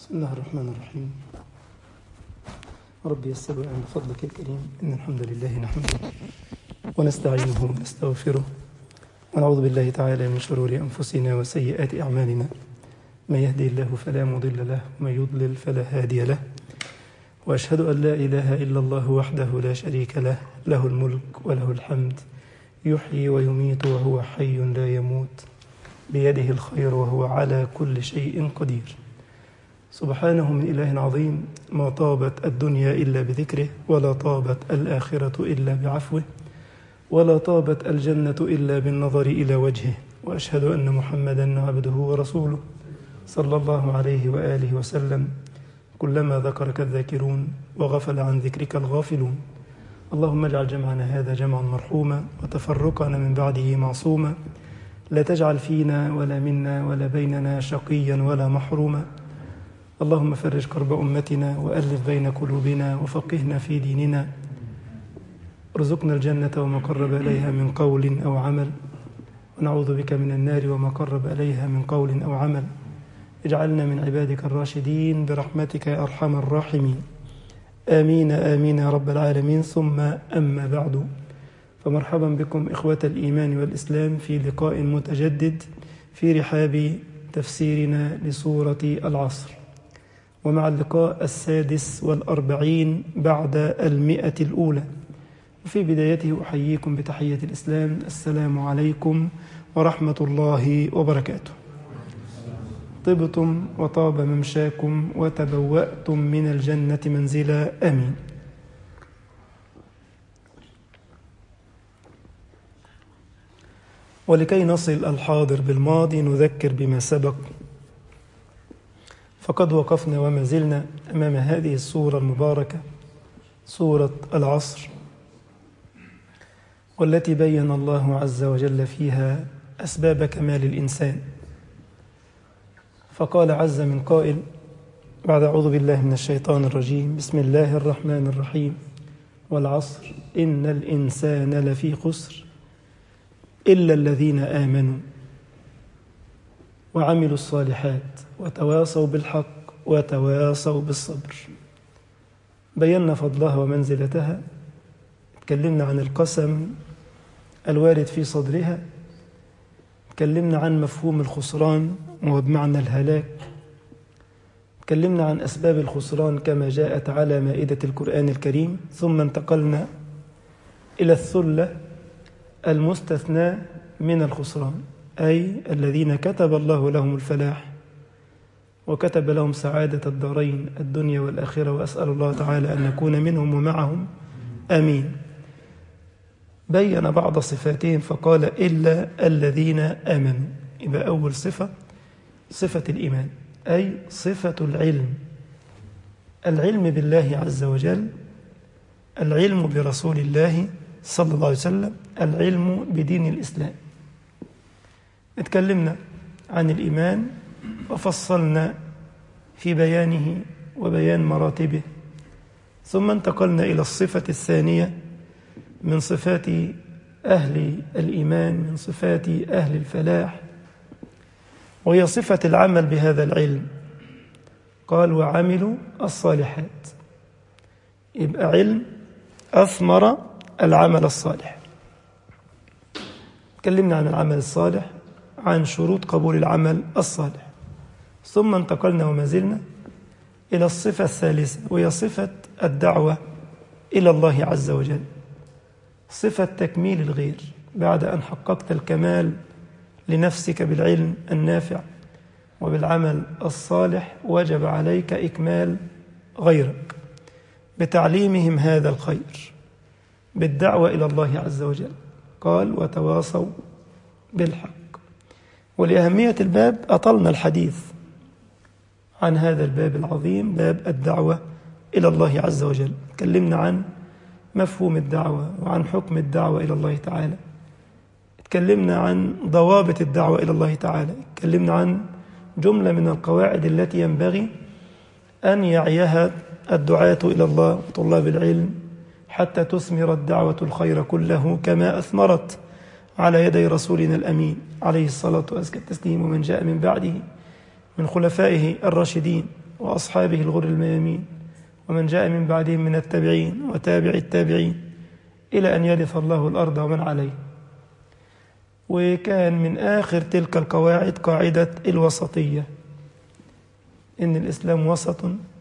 بسم الله الرحمن الرحيم ربي يسر عند فضلك الكريم إن الحمد لله نحمده ونستعينه ونستغفره ونعوذ بالله تعالى من شرور أنفسنا وسيئات أعمالنا من يهدي الله فلا مضل له ومن يضلل فلا هادي له وأشهد أن لا إله إلا الله وحده لا شريك له له الملك وله الحمد يحيي ويميت وهو حي لا يموت بيده الخير وهو على كل شيء قدير سبحانه من إله عظيم ما طابت الدنيا إلا بذكره ولا طابت الآخرة إلا بعفوه ولا طابت الجنة إلا بالنظر إلى وجهه وأشهد أن محمدا عبده ورسوله صلى الله عليه وآله وسلم كلما ذكرك الذاكرون وغفل عن ذكرك الغافلون اللهم اجعل جمعنا هذا جمعا مرحوما وتفرقنا من بعده معصوما لا تجعل فينا ولا منا ولا بيننا شقيا ولا محروما اللهم فرج كرب أمتنا وألف بين قلوبنا وفقهنا في ديننا ارزقنا الجنة وما قرب إليها من قول أو عمل ونعوذ بك من النار وما قرب إليها من قول أو عمل اجعلنا من عبادك الراشدين برحمتك يا أرحم الراحمين آمين آمين يا رب العالمين ثم أما بعد فمرحبا بكم إخوة الإيمان والإسلام في لقاء متجدد في رحاب تفسيرنا لسورة العصر ومع اللقاء السادس والأربعين بعد المئة الأولى وفي بدايته أحييكم بتحية الإسلام السلام عليكم ورحمة الله وبركاته طبتم وطاب ممشاكم وتبوأتم من الجنة منزلا آمين ولكي نصل الحاضر بالماضي نذكر بما سبق فقد وقفنا وما زلنا أمام هذه السورة المباركة سورة العصر والتي بين الله عز وجل فيها أسباب كمال الإنسان فقال عز من قائل بعد أعوذ بالله من الشيطان الرجيم بسم الله الرحمن الرحيم والعصر إن الإنسان لفي خسر إلا الذين آمنوا وعملوا الصالحات وتواصوا بالحق وتواصوا بالصبر بينا فضلها ومنزلتها تكلمنا عن القسم الوارد في صدرها تكلمنا عن مفهوم الخسران وهو بمعنى الهلاك تكلمنا عن أسباب الخسران كما جاءت على مائدة القرآن الكريم ثم انتقلنا إلى الثلة المستثنى من الخسران أي الذين كتب الله لهم الفلاح وكتب لهم سعادة الدارين الدنيا والآخرة وأسأل الله تعالى أن نكون منهم ومعهم آمين بين بعض صفاتهم فقال إلا الذين آمنوا يبقى أول صفة صفة الإيمان أي صفة العلم العلم بالله عز وجل العلم برسول الله صلى الله عليه وسلم العلم بدين الإسلام اتكلمنا عن الإيمان وفصلنا في بيانه وبيان مراتبه ثم انتقلنا إلى الصفة الثانية من صفات أهل الإيمان من صفات أهل الفلاح وهي صفة العمل بهذا العلم قال وعملوا الصالحات يبقى علم أثمر العمل الصالح تكلمنا عن العمل الصالح عن شروط قبول العمل الصالح ثم انتقلنا وما زلنا إلى الصفة الثالثة وهي صفة الدعوة إلى الله عز وجل صفة تكميل الغير بعد أن حققت الكمال لنفسك بالعلم النافع وبالعمل الصالح وجب عليك إكمال غيرك بتعليمهم هذا الخير بالدعوة إلى الله عز وجل قال وتواصوا بالحق ولأهمية الباب أطلنا الحديث عن هذا الباب العظيم باب الدعوة إلى الله عز وجل تكلمنا عن مفهوم الدعوة وعن حكم الدعوة إلى الله تعالى تكلمنا عن ضوابط الدعوة إلى الله تعالى تكلمنا عن جملة من القواعد التي ينبغي أن يعيها الدعاة إلى الله وطلاب العلم حتى تثمر الدعوة الخير كله كما أثمرت على يدي رسولنا الأمين عليه الصلاة وأزكى التسليم ومن جاء من بعده من خلفائه الراشدين وأصحابه الغر الميامين ومن جاء من بعدهم من التابعين وتابع التابعين إلى أن يرث الله الأرض ومن عليه وكان من آخر تلك القواعد قاعدة الوسطية إن الإسلام وسط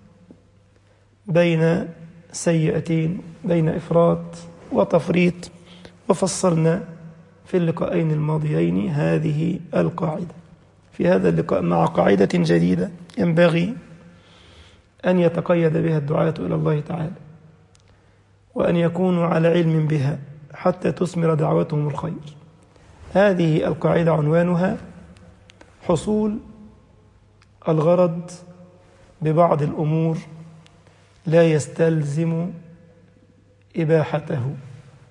بين سيئتين بين إفراط وتفريط وفصلنا في اللقاءين الماضيين هذه القاعدة في هذا اللقاء مع قاعدة جديدة ينبغي أن يتقيد بها الدعاة إلى الله تعالى وأن يكونوا على علم بها حتى تثمر دعوتهم الخير هذه القاعدة عنوانها حصول الغرض ببعض الأمور لا يستلزم إباحته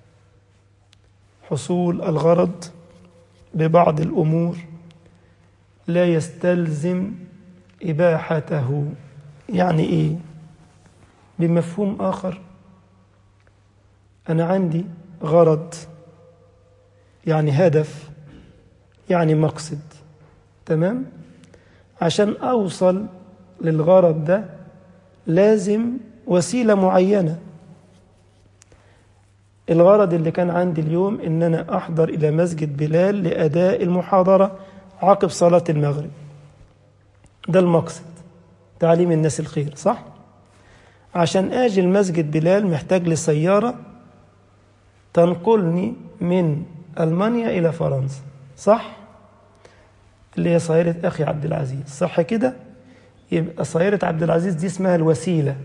حصول الغرض ببعض الأمور لا يستلزم إباحته يعني إيه بمفهوم آخر أنا عندي غرض يعني هدف يعني مقصد تمام عشان أوصل للغرض ده لازم وسيلة معينة الغرض اللي كان عندي اليوم إن أنا أحضر إلى مسجد بلال لأداء المحاضرة عقب صلاة المغرب ده المقصد تعليم الناس الخير صح؟ عشان آجي المسجد بلال محتاج لسيارة تنقلني من ألمانيا إلى فرنسا صح؟ اللي هي صايرة أخي عبد العزيز صح كده؟ يبقى صايرة عبد العزيز دي اسمها الوسيلة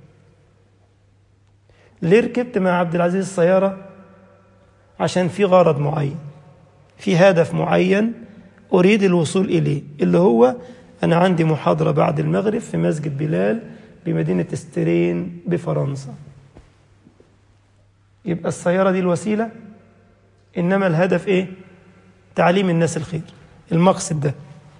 ليه ركبت مع عبد العزيز السيارة؟ عشان في غرض معين في هدف معين أريد الوصول إليه اللي هو أنا عندي محاضرة بعد المغرب في مسجد بلال بمدينة استرين بفرنسا يبقى السيارة دي الوسيلة إنما الهدف إيه؟ تعليم الناس الخير المقصد ده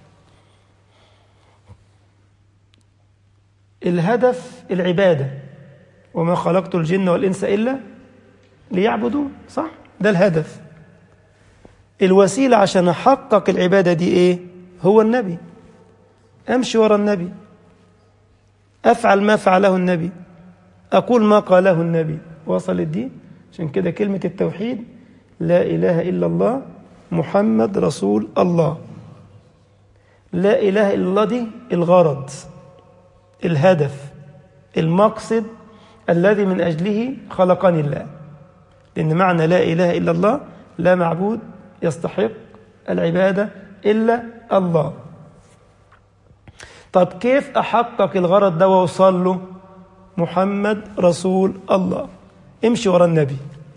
الهدف العبادة وما خلقت الجن والإنس إلا ليعبدون صح؟ ده الهدف الوسيلة عشان أحقق العبادة دي إيه؟ هو النبي أمشي ورا النبي أفعل ما فعله النبي أقول ما قاله النبي وصل الدين عشان كده كلمة التوحيد لا إله إلا الله محمد رسول الله لا إله إلا الله دي الغرض الهدف المقصد الذي من أجله خلقني الله لأن معنى لا إله إلا الله لا معبود يستحق العبادة إلا الله طب كيف أحقق الغرض ده وأوصل له محمد رسول الله امشي ورا النبي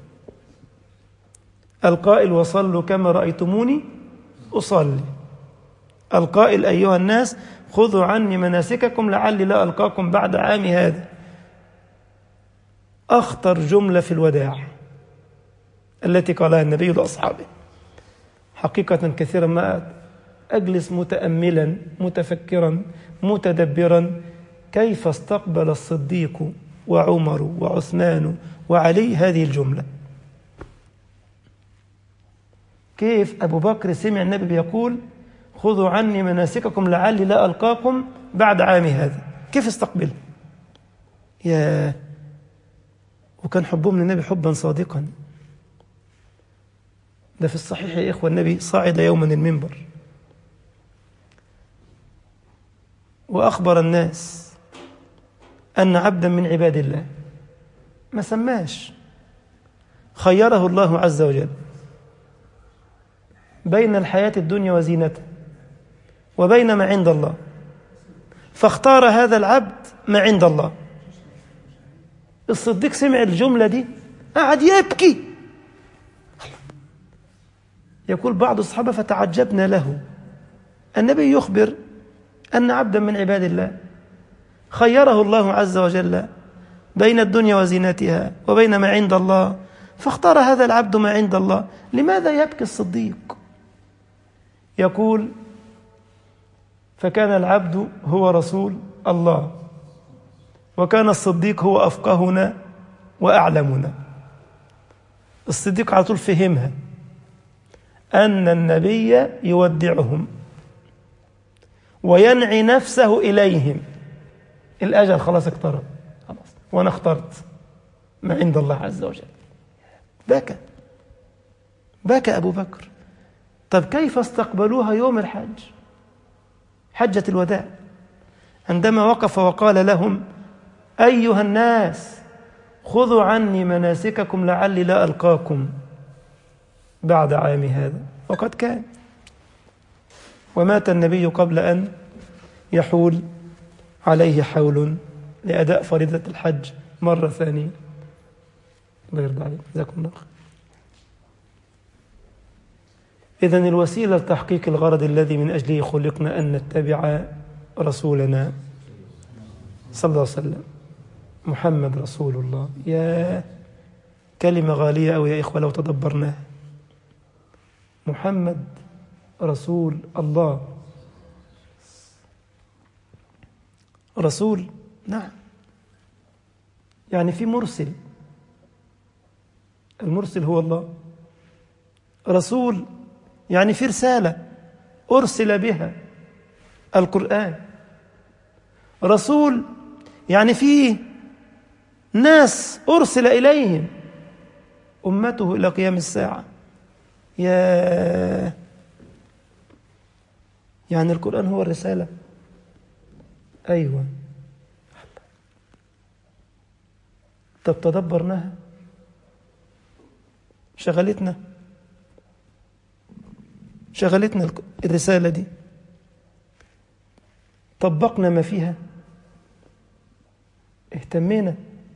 القائل وصلوا كما رأيتموني أصلي القائل أيها الناس خذوا عني مناسككم لعلي لا ألقاكم بعد عام هذا أخطر جملة في الوداع التي قالها النبي لأصحابه حقيقة كثيرا ما أجلس متأملا متفكرا متدبرا كيف استقبل الصديق وعمر وعثمان وعلي هذه الجملة كيف أبو بكر سمع النبي بيقول خذوا عني مناسككم لعلي لا ألقاكم بعد عام هذا كيف استقبل يا وكان حبهم للنبي حبا صادقا ده في الصحيح يا إخوة النبي صعد يوما المنبر وأخبر الناس أن عبدا من عباد الله ما سماش خيره الله عز وجل بين الحياة الدنيا وزينتها وبين ما عند الله فاختار هذا العبد ما عند الله الصديق سمع الجملة دي قعد يبكي يقول بعض الصحابة فتعجبنا له النبي يخبر أن عبدا من عباد الله خيره الله عز وجل بين الدنيا وزينتها وبين ما عند الله فاختار هذا العبد ما عند الله لماذا يبكي الصديق يقول فكان العبد هو رسول الله وكان الصديق هو أفقهنا وأعلمنا الصديق على طول فهمها أن النبي يودعهم وينعي نفسه إليهم الأجل خلاص اقترب خلاص وأنا اخترت ما عند الله عز وجل بكى بكى أبو بكر طب كيف استقبلوها يوم الحج حجة الوداع عندما وقف وقال لهم أيها الناس خذوا عني مناسككم لعلي لا ألقاكم بعد عام هذا وقد كان ومات النبي قبل أن يحول عليه حول لأداء فريضة الحج مرة ثانية الله يرضى عليك جزاكم الله خير إذا الوسيلة لتحقيق الغرض الذي من أجله خلقنا أن نتبع رسولنا صلى الله عليه وسلم محمد رسول الله يا كلمة غالية أو يا إخوة لو تدبرناها محمد رسول الله رسول نعم يعني في مرسل المرسل هو الله رسول يعني في رسالة أرسل بها القرآن رسول يعني في ناس أرسل إليهم أمته إلى قيام الساعة يا يعني القرآن هو الرسالة أيوة طب تدبرناها شغلتنا شغلتنا الرسالة دي طبقنا ما فيها اهتمينا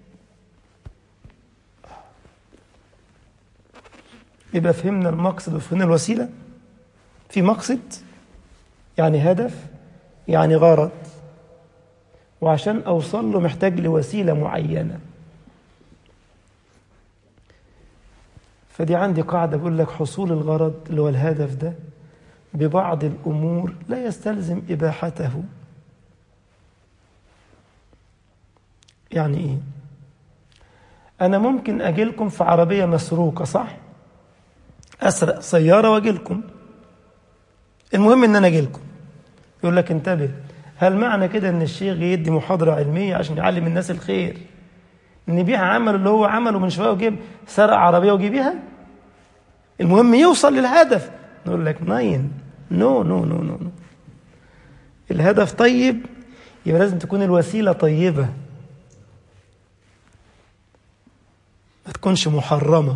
يبقى فهمنا المقصد وفهمنا الوسيلة في مقصد يعني هدف يعني غرض وعشان أوصل له محتاج لوسيلة معينة فدي عندي قاعدة بقول لك حصول الغرض اللي هو الهدف ده ببعض الأمور لا يستلزم إباحته يعني إيه أنا ممكن أجيلكم في عربية مسروقة صح أسرق سيارة وأجيلكم المهم إن أنا أجيلكم يقول لك انتبه هل معنى كده إن الشيخ يدي محاضرة علمية عشان يعلم الناس الخير نبيع عمل اللي هو عمله من شوية وجيب سرق عربية وجيبيها المهم يوصل للهدف نقول لك ناين نو نو نو نو نو الهدف طيب يبقى لازم تكون الوسيلة طيبة ما تكونش محرمة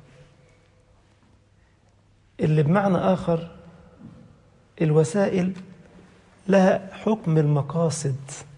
اللي بمعنى آخر الوسائل لها حكم المقاصد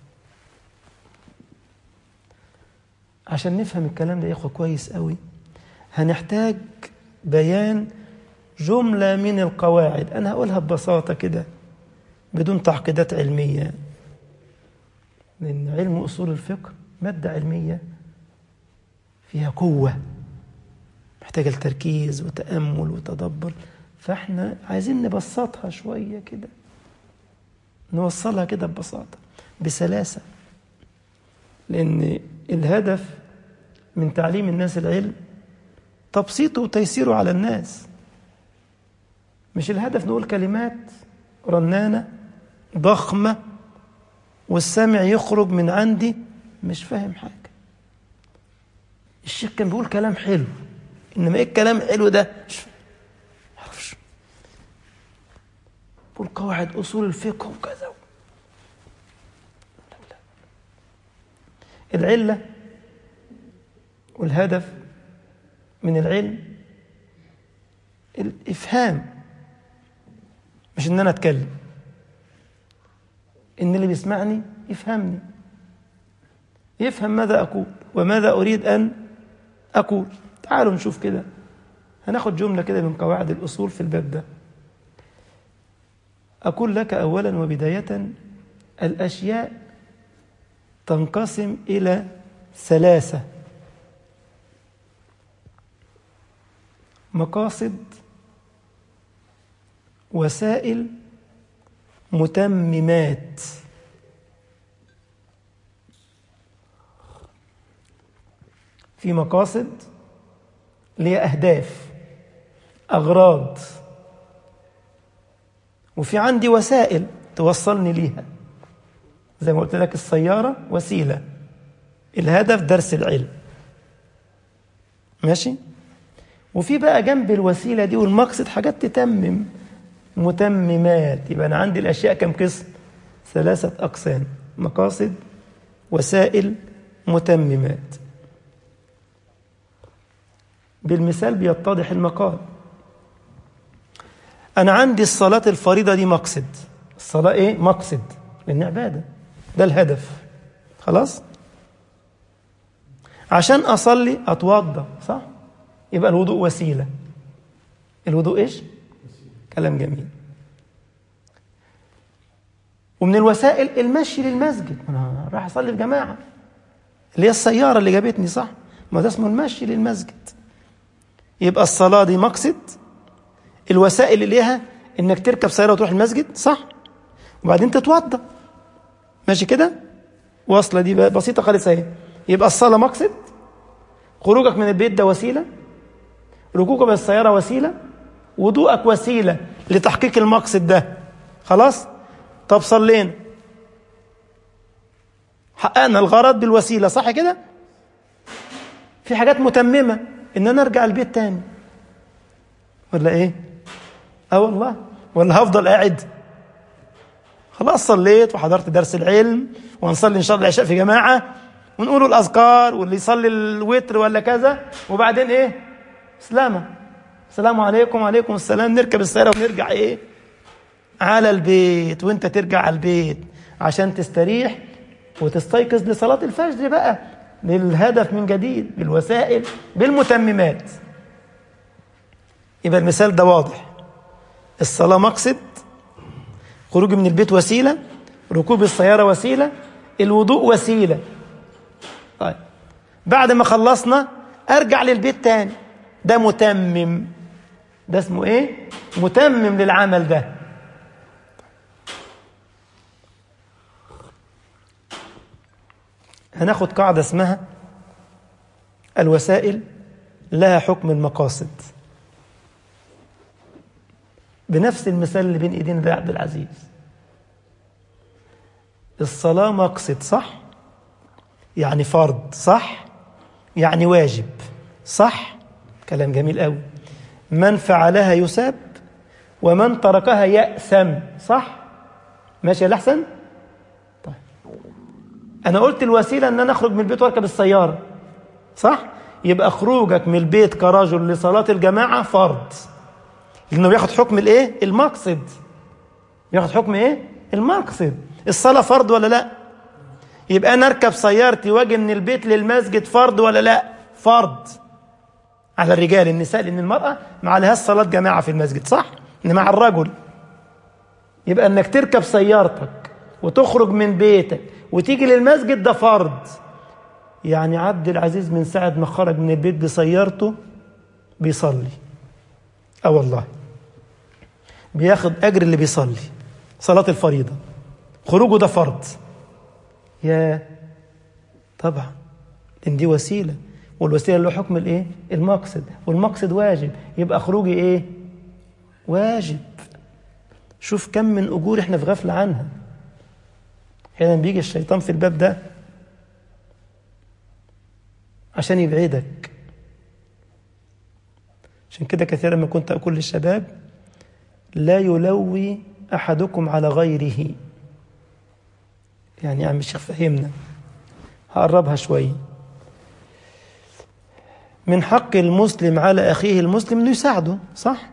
عشان نفهم الكلام ده يا إخوة كويس قوي هنحتاج بيان جملة من القواعد أنا هقولها ببساطة كده بدون تعقيدات علمية لأن علم أصول الفقه مادة علمية فيها قوة محتاجة التركيز وتأمل وتدبر فاحنا عايزين نبسطها شوية كده نوصلها كده ببساطة بسلاسة لأن الهدف من تعليم الناس العلم تبسيطه وتيسيره على الناس مش الهدف نقول كلمات رنانة ضخمة والسامع يخرج من عندي مش فاهم حاجة الشيخ كان بيقول كلام حلو إنما إيه الكلام حلو ده مش معرفش بيقول قواعد أصول الفقه وكذا العلة والهدف من العلم الإفهام مش إن أنا أتكلم إن اللي بيسمعني يفهمني يفهم ماذا أقول وماذا أريد أن أقول تعالوا نشوف كده هناخد جملة كده من قواعد الأصول في الباب ده أقول لك أولا وبداية الأشياء تنقسم إلى ثلاثة مقاصد وسائل متممات في مقاصد اللي هي أهداف أغراض وفي عندي وسائل توصلني ليها زي ما قلت لك السيارة وسيلة الهدف درس العلم ماشي وفي بقى جنب الوسيلة دي والمقصد حاجات تتمم متممات يبقى أنا عندي الأشياء كم قسم ثلاثة أقسام مقاصد وسائل متممات بالمثال بيتضح المقال أنا عندي الصلاة الفريضة دي مقصد الصلاة إيه؟ مقصد لأن عبادة ده الهدف خلاص عشان أصلي أتوضى صح يبقى الوضوء وسيلة الوضوء إيش كلام جميل ومن الوسائل المشي للمسجد أنا راح أصلي في جماعة اللي هي السيارة اللي جابتني صح ما ده اسمه المشي للمسجد يبقى الصلاة دي مقصد الوسائل اللي ليها انك تركب سيارة وتروح المسجد صح وبعدين تتوضى ماشي كده واصلة دي بسيطة خالص اهي يبقى الصلاة مقصد خروجك من البيت ده وسيلة ركوبك بالسيارة وسيلة وضوءك وسيلة لتحقيق المقصد ده خلاص طب صلينا حققنا الغرض بالوسيلة صح كده في حاجات متممة ان انا ارجع البيت تاني ولا ايه اه والله ولا هفضل قاعد خلاص صليت وحضرت درس العلم وهنصلي ان شاء الله العشاء في جماعه ونقولوا الاذكار واللي يصلي الوتر ولا كذا وبعدين ايه سلامه السلام عليكم وعليكم السلام نركب السياره ونرجع ايه على البيت وانت ترجع على البيت عشان تستريح وتستيقظ لصلاه الفجر بقى للهدف من جديد بالوسائل بالمتممات يبقى المثال ده واضح الصلاة مقصد خروجي من البيت وسيلة ركوب السيارة وسيلة الوضوء وسيلة طيب بعد ما خلصنا أرجع للبيت تاني ده متمم ده اسمه ايه متمم للعمل ده هناخد قاعدة اسمها الوسائل لها حكم المقاصد بنفس المثال اللي بين ايدينا ده يا عبد العزيز الصلاة مقصد صح يعني فرض صح يعني واجب صح كلام جميل قوي من فعلها يساب ومن تركها يأثم صح ماشي يا الأحسن طيب أنا قلت الوسيلة أن أنا أخرج من البيت وأركب السيارة صح يبقى خروجك من البيت كرجل لصلاة الجماعة فرض لأنه بياخد حكم الإيه المقصد بياخد حكم إيه المقصد الصلاة فرض ولا لا يبقى أنا أركب سيارتي واجي من البيت للمسجد فرض ولا لا فرض على الرجال النساء لأن المرأة ما عليهاش صلاة جماعة في المسجد صح إن مع الرجل يبقى أنك تركب سيارتك وتخرج من بيتك وتيجي للمسجد ده فرض يعني عبد العزيز من ساعة ما خرج من البيت بسيارته بيصلي اه والله بياخد أجر اللي بيصلي صلاة الفريضة خروجه ده فرض يا طبعا لأن دي وسيلة والوسيلة له حكم الايه المقصد والمقصد واجب يبقى خروجي ايه واجب شوف كم من أجور احنا في غفلة عنها احيانا بيجي الشيطان في الباب ده عشان يبعدك عشان كده كثيرا ما كنت أقول للشباب لا يلوي أحدكم على غيره يعني يا عم الشيخ فهمنا هقربها شوية من حق المسلم على أخيه المسلم أنه يساعده صح؟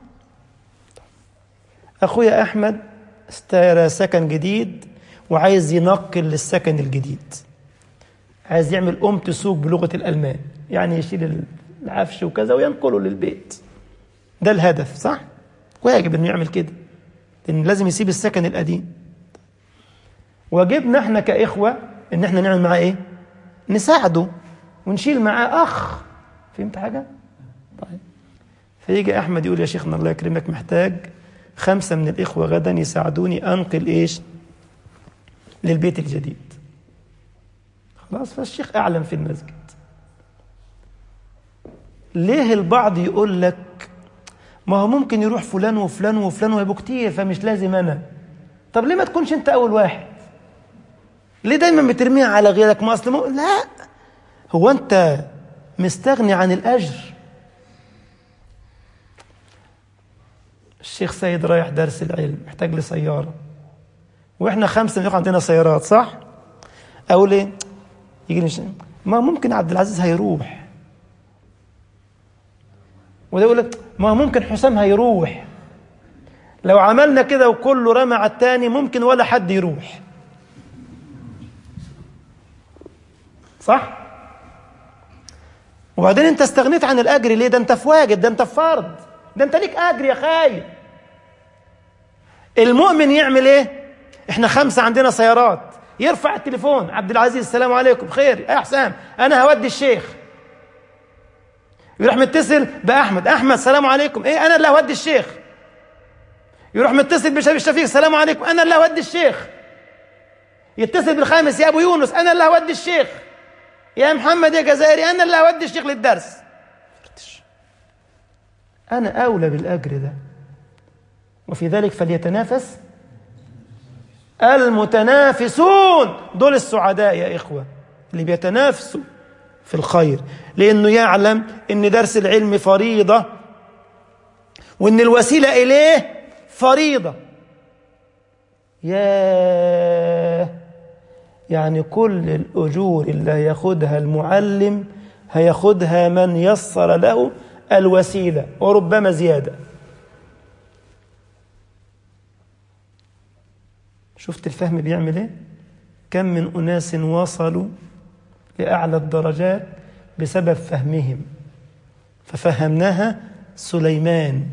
أخويا أحمد اشترى سكن جديد وعايز ينقل للسكن الجديد عايز يعمل أم تسوق بلغة الألمان يعني يشيل العفش وكذا وينقله للبيت ده الهدف صح؟ واجب انه يعمل كده لان لازم يسيب السكن القديم واجبنا احنا كاخوه ان احنا نعمل معاه ايه نساعده ونشيل معاه اخ فهمت حاجه طيب فيجي احمد يقول يا شيخنا الله يكرمك محتاج خمسه من الاخوه غدا يساعدوني انقل ايش للبيت الجديد خلاص فالشيخ اعلم في المسجد ليه البعض يقول لك ما هو ممكن يروح فلان وفلان وفلان ويبقوا كتير فمش لازم انا طب ليه ما تكونش انت اول واحد ليه دايما بترميها على غيرك ما اصل مو... لا هو انت مستغني عن الاجر الشيخ سيد رايح درس العلم محتاج لي سياره واحنا خمسه بنقعد عندنا سيارات صح اقول ايه يجي لي ما ممكن عبد العزيز هيروح وده يقول لك ما ممكن حسام هيروح لو عملنا كده وكله رمى على التاني ممكن ولا حد يروح صح وبعدين انت استغنيت عن الاجر ليه ده انت في واجب ده انت في فرض ده انت ليك اجر يا خايب المؤمن يعمل ايه احنا خمسه عندنا سيارات يرفع التليفون عبد العزيز السلام عليكم خير يا حسام انا هودي الشيخ يروح متصل باحمد احمد السلام عليكم ايه انا اللي هودي الشيخ يروح متصل بالشفيق السلام عليكم انا اللي هودي الشيخ يتصل بالخامس يا ابو يونس انا اللي هودي الشيخ يا محمد يا جزائري انا اللي هودي الشيخ للدرس انا اولى بالاجر ده وفي ذلك فليتنافس المتنافسون دول السعداء يا إخوة اللي بيتنافسوا في الخير لأنه يعلم أن درس العلم فريضة وأن الوسيلة إليه فريضة يا يعني كل الأجور اللي هياخدها المعلم هياخدها من يسر له الوسيلة وربما زيادة شفت الفهم بيعمل ايه كم من أناس وصلوا لأعلى الدرجات بسبب فهمهم ففهمناها سليمان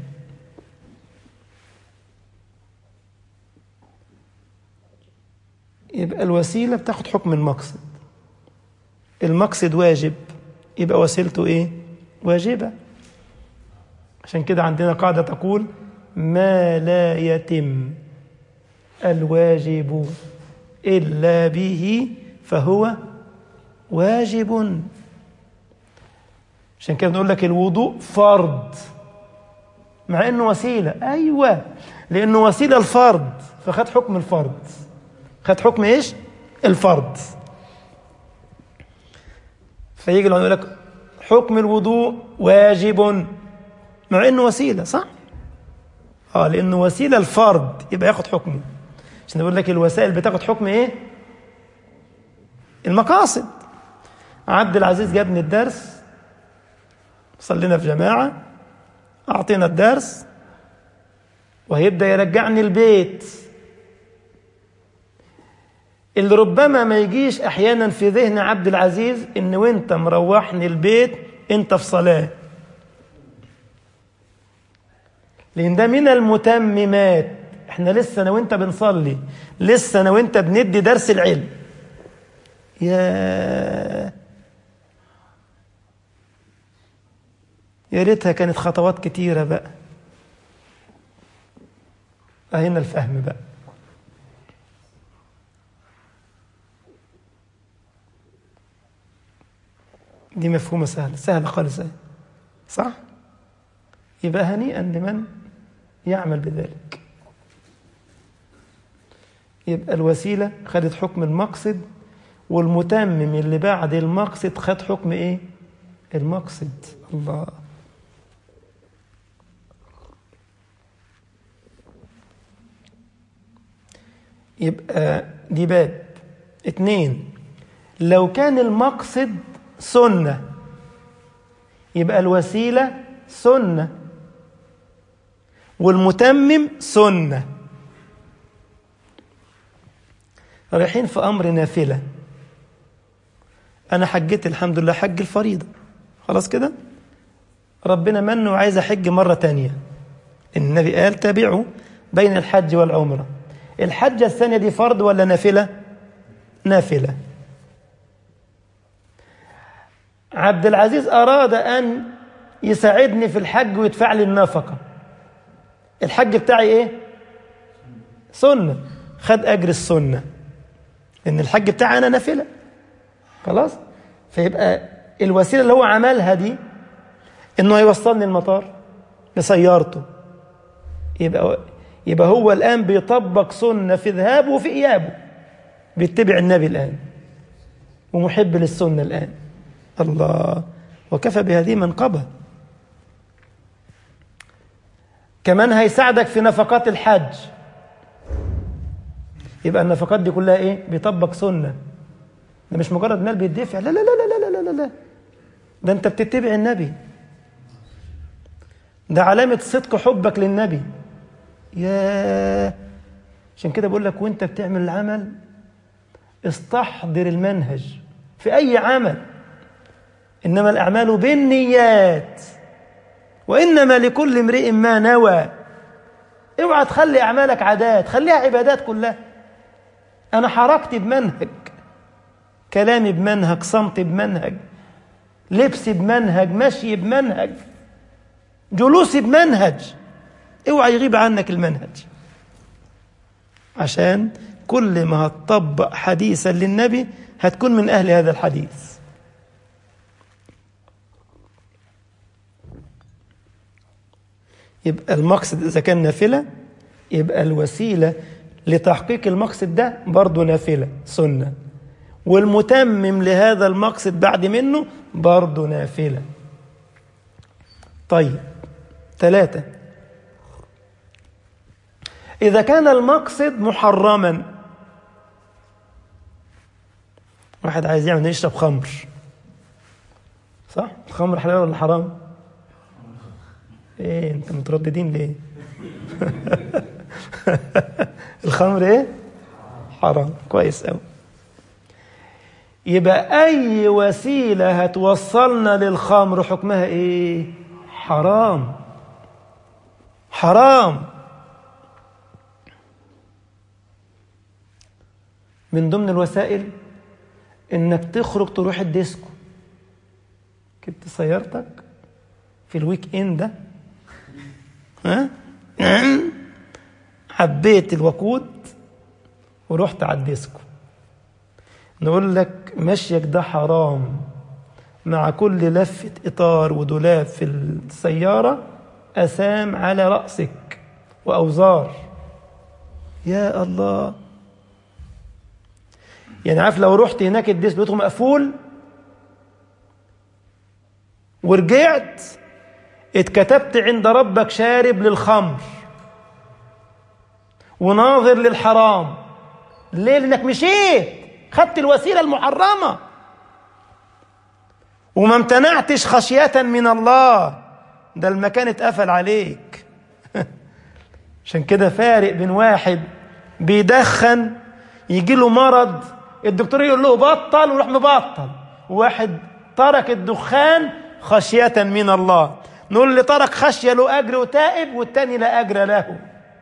يبقى الوسيلة بتاخد حكم المقصد المقصد واجب يبقى وسيلته ايه واجبة عشان كده عندنا قاعدة تقول ما لا يتم الواجب إلا به فهو واجب عشان كده بنقول لك الوضوء فرض مع انه وسيله ايوه لانه وسيله الفرض فخد حكم الفرض خد حكم ايش الفرض فيجي يقول لك حكم الوضوء واجب مع انه وسيله صح اه لانه وسيله الفرض يبقى ياخد حكمه عشان بقول لك الوسائل بتاخد حكم ايه المقاصد عبد العزيز جابني الدرس صلينا في جماعة أعطينا الدرس وهيبدأ يرجعني البيت اللي ربما ما يجيش أحيانا في ذهن عبد العزيز إن وأنت مروحني البيت أنت في صلاة لأن ده من المتممات احنا لسه انا وانت بنصلي لسه انا وانت بندي درس العلم يا يا ريتها كانت خطوات كتيرة بقى هنا الفهم بقى دي مفهومة سهلة سهلة خالص صح يبقى هنيئا لمن يعمل بذلك يبقى الوسيلة خدت حكم المقصد والمتمم اللي بعد المقصد خد حكم ايه المقصد الله يبقى دي باب اتنين لو كان المقصد سنة يبقى الوسيلة سنة والمتمم سنة رايحين في أمر نافلة أنا حجيت الحمد لله حج الفريضة خلاص كده ربنا من وعايز أحج مرة تانية النبي قال تابعوا بين الحج والعمرة الحجة الثانية دي فرض ولا نافلة نافلة عبد العزيز أراد أن يساعدني في الحج ويدفع لي النفقة الحج بتاعي إيه سنة خد أجر السنة لأن الحج بتاعي أنا نافلة خلاص فيبقى الوسيلة اللي هو عملها دي إنه يوصلني المطار بسيارته يبقى يبقى هو الآن بيطبق سنة في ذهابه وفي إيابه بيتبع النبي الآن ومحب للسنة الآن الله وكفى بهذه منقبة كمان هيساعدك في نفقات الحج يبقى النفقات دي كلها ايه بيطبق سنة ده مش مجرد مال بيدفع لا لا لا لا لا لا لا لا ده انت بتتبع النبي ده علامة صدق حبك للنبي يا عشان كده بقول لك وانت بتعمل العمل استحضر المنهج في أي عمل إنما الأعمال بالنيات وإنما لكل امرئ ما نوى اوعى تخلي أعمالك عادات خليها عبادات كلها أنا حركتي بمنهج كلامي بمنهج صمتي بمنهج لبسي بمنهج مشي بمنهج جلوسي بمنهج اوعى يغيب عنك المنهج عشان كل ما هتطبق حديثا للنبي هتكون من أهل هذا الحديث يبقى المقصد إذا كان نافلة يبقى الوسيلة لتحقيق المقصد ده برضه نافلة سنة والمتمم لهذا المقصد بعد منه برضه نافلة طيب ثلاثة إذا كان المقصد محرما واحد عايز يعمل يشرب خمر صح؟ الخمر حلال ولا حرام؟ ايه انت مترددين ليه؟ الخمر ايه؟ حرام كويس قوي يبقى اي وسيله هتوصلنا للخمر حكمها ايه؟ حرام حرام من ضمن الوسائل انك تخرج تروح الديسكو جبت سيارتك في الويك اند ده ها حبيت الوقود ورحت على الديسكو نقول لك مشيك ده حرام مع كل لفة إطار ودولاب في السيارة أسام على رأسك وأوزار يا الله يعني عارف لو رحت هناك الديسك بيتهم مقفول ورجعت اتكتبت عند ربك شارب للخمر وناظر للحرام ليه لانك مشيت خدت الوسيله المحرمه وما امتنعتش خشيه من الله ده المكان اتقفل عليك عشان كده فارق بين واحد بيدخن يجي له مرض الدكتور يقول له بطل ويروح مبطل واحد ترك الدخان خشية من الله نقول اللي ترك خشية له أجر وتائب والتاني لا أجر له لأنه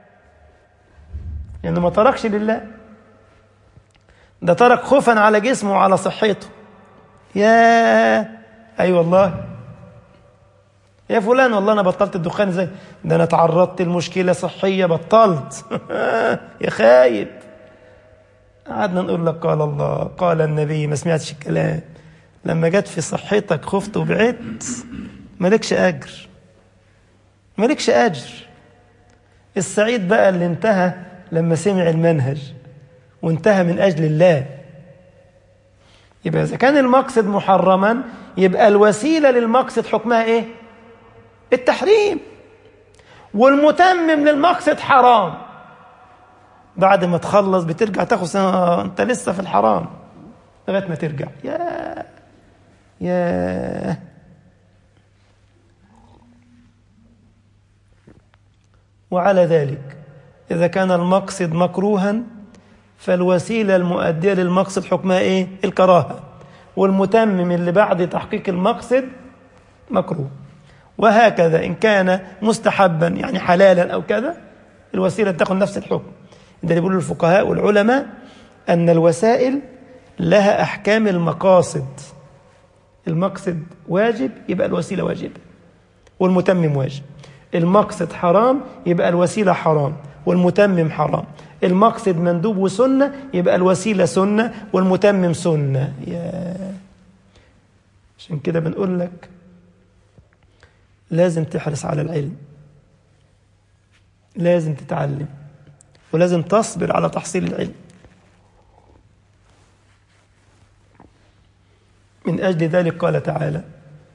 يعني ما تركش لله ده ترك خوفا على جسمه وعلى صحته يا أي أيوة والله يا فلان والله أنا بطلت الدخان ازاي ده أنا تعرضت لمشكلة صحية بطلت يا خايب قعدنا نقول لك قال الله قال النبي ما سمعتش الكلام لما جت في صحتك خفت وبعدت مالكش أجر مالكش أجر السعيد بقى اللي انتهى لما سمع المنهج وانتهى من أجل الله يبقى إذا كان المقصد محرما يبقى الوسيلة للمقصد حكمها إيه؟ التحريم والمتمم للمقصد حرام بعد ما تخلص بترجع تاخد سنة انت لسه في الحرام لغايه ما ترجع يا يا وعلى ذلك إذا كان المقصد مكروها فالوسيلة المؤدية للمقصد حكمها إيه؟ الكراهة والمتمم اللي بعد تحقيق المقصد مكروه وهكذا إن كان مستحبا يعني حلالا أو كذا الوسيلة تاخذ نفس الحكم ده اللي بيقولوا الفقهاء والعلماء أن الوسائل لها أحكام المقاصد المقصد واجب يبقى الوسيلة واجبة والمتمم واجب المقصد حرام يبقى الوسيلة حرام والمتمم حرام المقصد مندوب وسنة يبقى الوسيلة سنة والمتمم سنة يا عشان كده بنقول لك لازم تحرص على العلم لازم تتعلم ولازم تصبر على تحصيل العلم من أجل ذلك قال تعالى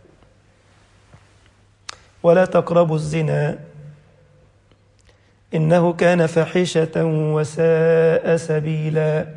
ولا تقربوا الزنا إنه كان فاحشة وساء سبيلا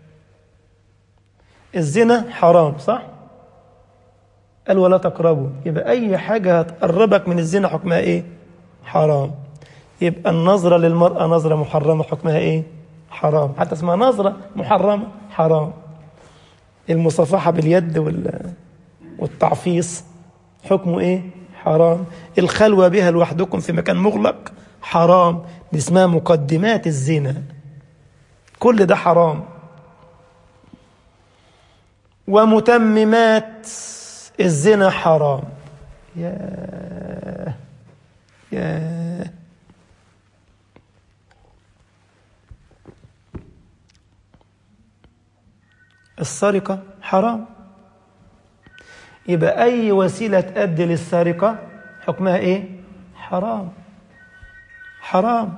الزنا حرام صح؟ قال ولا تقربوا يبقى أي حاجة هتقربك من الزنا حكمها إيه؟ حرام يبقى النظرة للمرأة نظرة محرمة حكمها إيه؟ حرام حتى اسمها نظرة محرمة حرام المصافحة باليد وال... والتعفيص حكمه إيه؟ حرام الخلوة بها لوحدكم في مكان مغلق حرام دي اسمها مقدمات الزنا كل ده حرام ومتممات الزنا حرام يا يا السرقة حرام يبقى أي وسيلة تؤدي للسرقة حكمها إيه؟ حرام حرام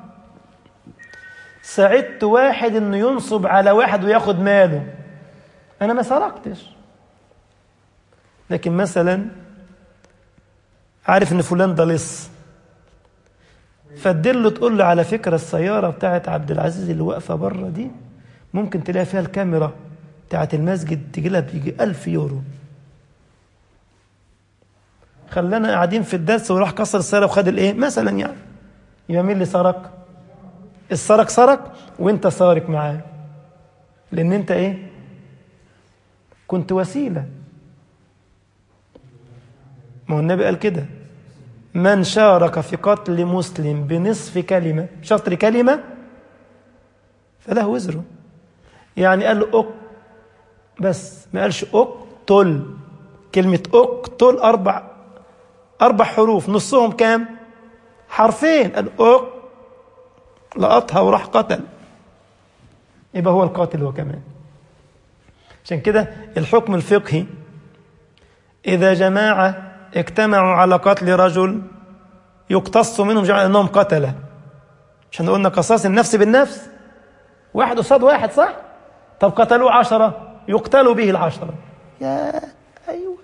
ساعدت واحد إنه ينصب على واحد وياخد ماله أنا ما سرقتش لكن مثلا عارف إن فلان ده لص فتدله تقول له على فكرة السيارة بتاعت عبد العزيز اللي واقفة بره دي ممكن تلاقي فيها الكاميرا بتاعت المسجد تجي لها بيجي ألف يورو خلانا قاعدين في الدرس وراح كسر السيارة وخد الايه مثلا يعني يبقى مين اللي سرق السرق سرق وانت سارق معاه لان انت ايه كنت وسيلة ما هو النبي قال كده من شارك في قتل مسلم بنصف كلمة شطر كلمة فله وزره يعني قال له أك بس ما قالش اقتل كلمة اقتل أربع أربع حروف نصهم كام حرفين قال اق لقطها وراح قتل يبقى هو القاتل هو كمان عشان كده الحكم الفقهي إذا جماعة اجتمعوا على قتل رجل يقتص منهم جماعة أنهم قتله عشان قلنا قصاص النفس بالنفس واحد قصاد واحد صح طب قتلوه عشرة يقتلوا به العشرة يا أيوة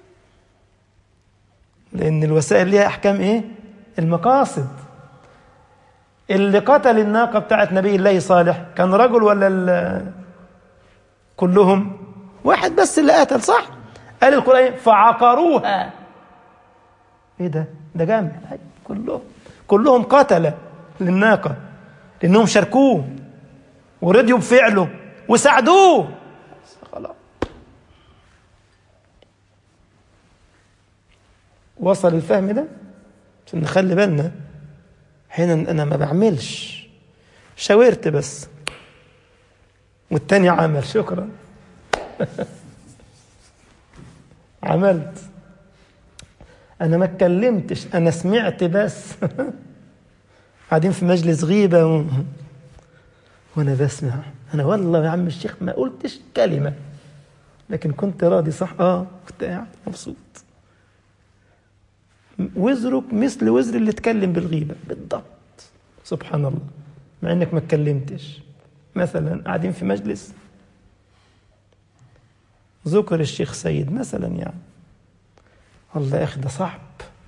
لأن الوسائل ليها أحكام إيه المقاصد اللي قتل الناقة بتاعت نبي الله صالح كان رجل ولا كلهم واحد بس اللي قتل صح قال القرآن فعقروها ايه ده ده جامع كلهم كلهم قتلة للناقة لأنهم شاركوه ورضيوا بفعله وساعدوه خلاص وصل الفهم ده عشان نخلي بالنا حين انا ما بعملش شاورت بس والتاني عمل شكرا عملت انا ما اتكلمتش انا سمعت بس قاعدين في مجلس غيبه و... وانا بسمع انا والله يا عم الشيخ ما قلتش كلمه لكن كنت راضي صح اه كنت قاعد مبسوط وزرك مثل وزر اللي اتكلم بالغيبه بالضبط سبحان الله مع انك ما اتكلمتش مثلا قاعدين في مجلس ذكر الشيخ سيد مثلا يعني الله يا اخي ده صعب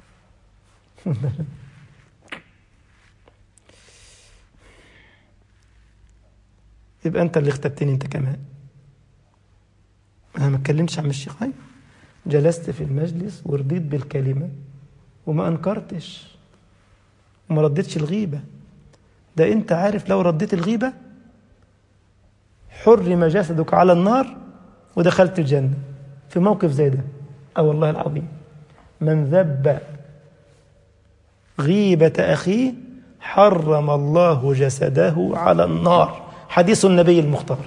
يبقى انت اللي اختبتني انت كمان انا ما اتكلمتش عن الشيخ ايوه جلست في المجلس ورضيت بالكلمه وما انكرتش وما رديتش الغيبه ده انت عارف لو رديت الغيبه حرم جسدك على النار ودخلت الجنه في موقف زي ده اه والله العظيم من ذب غيبه اخيه حرم الله جسده على النار حديث النبي المختار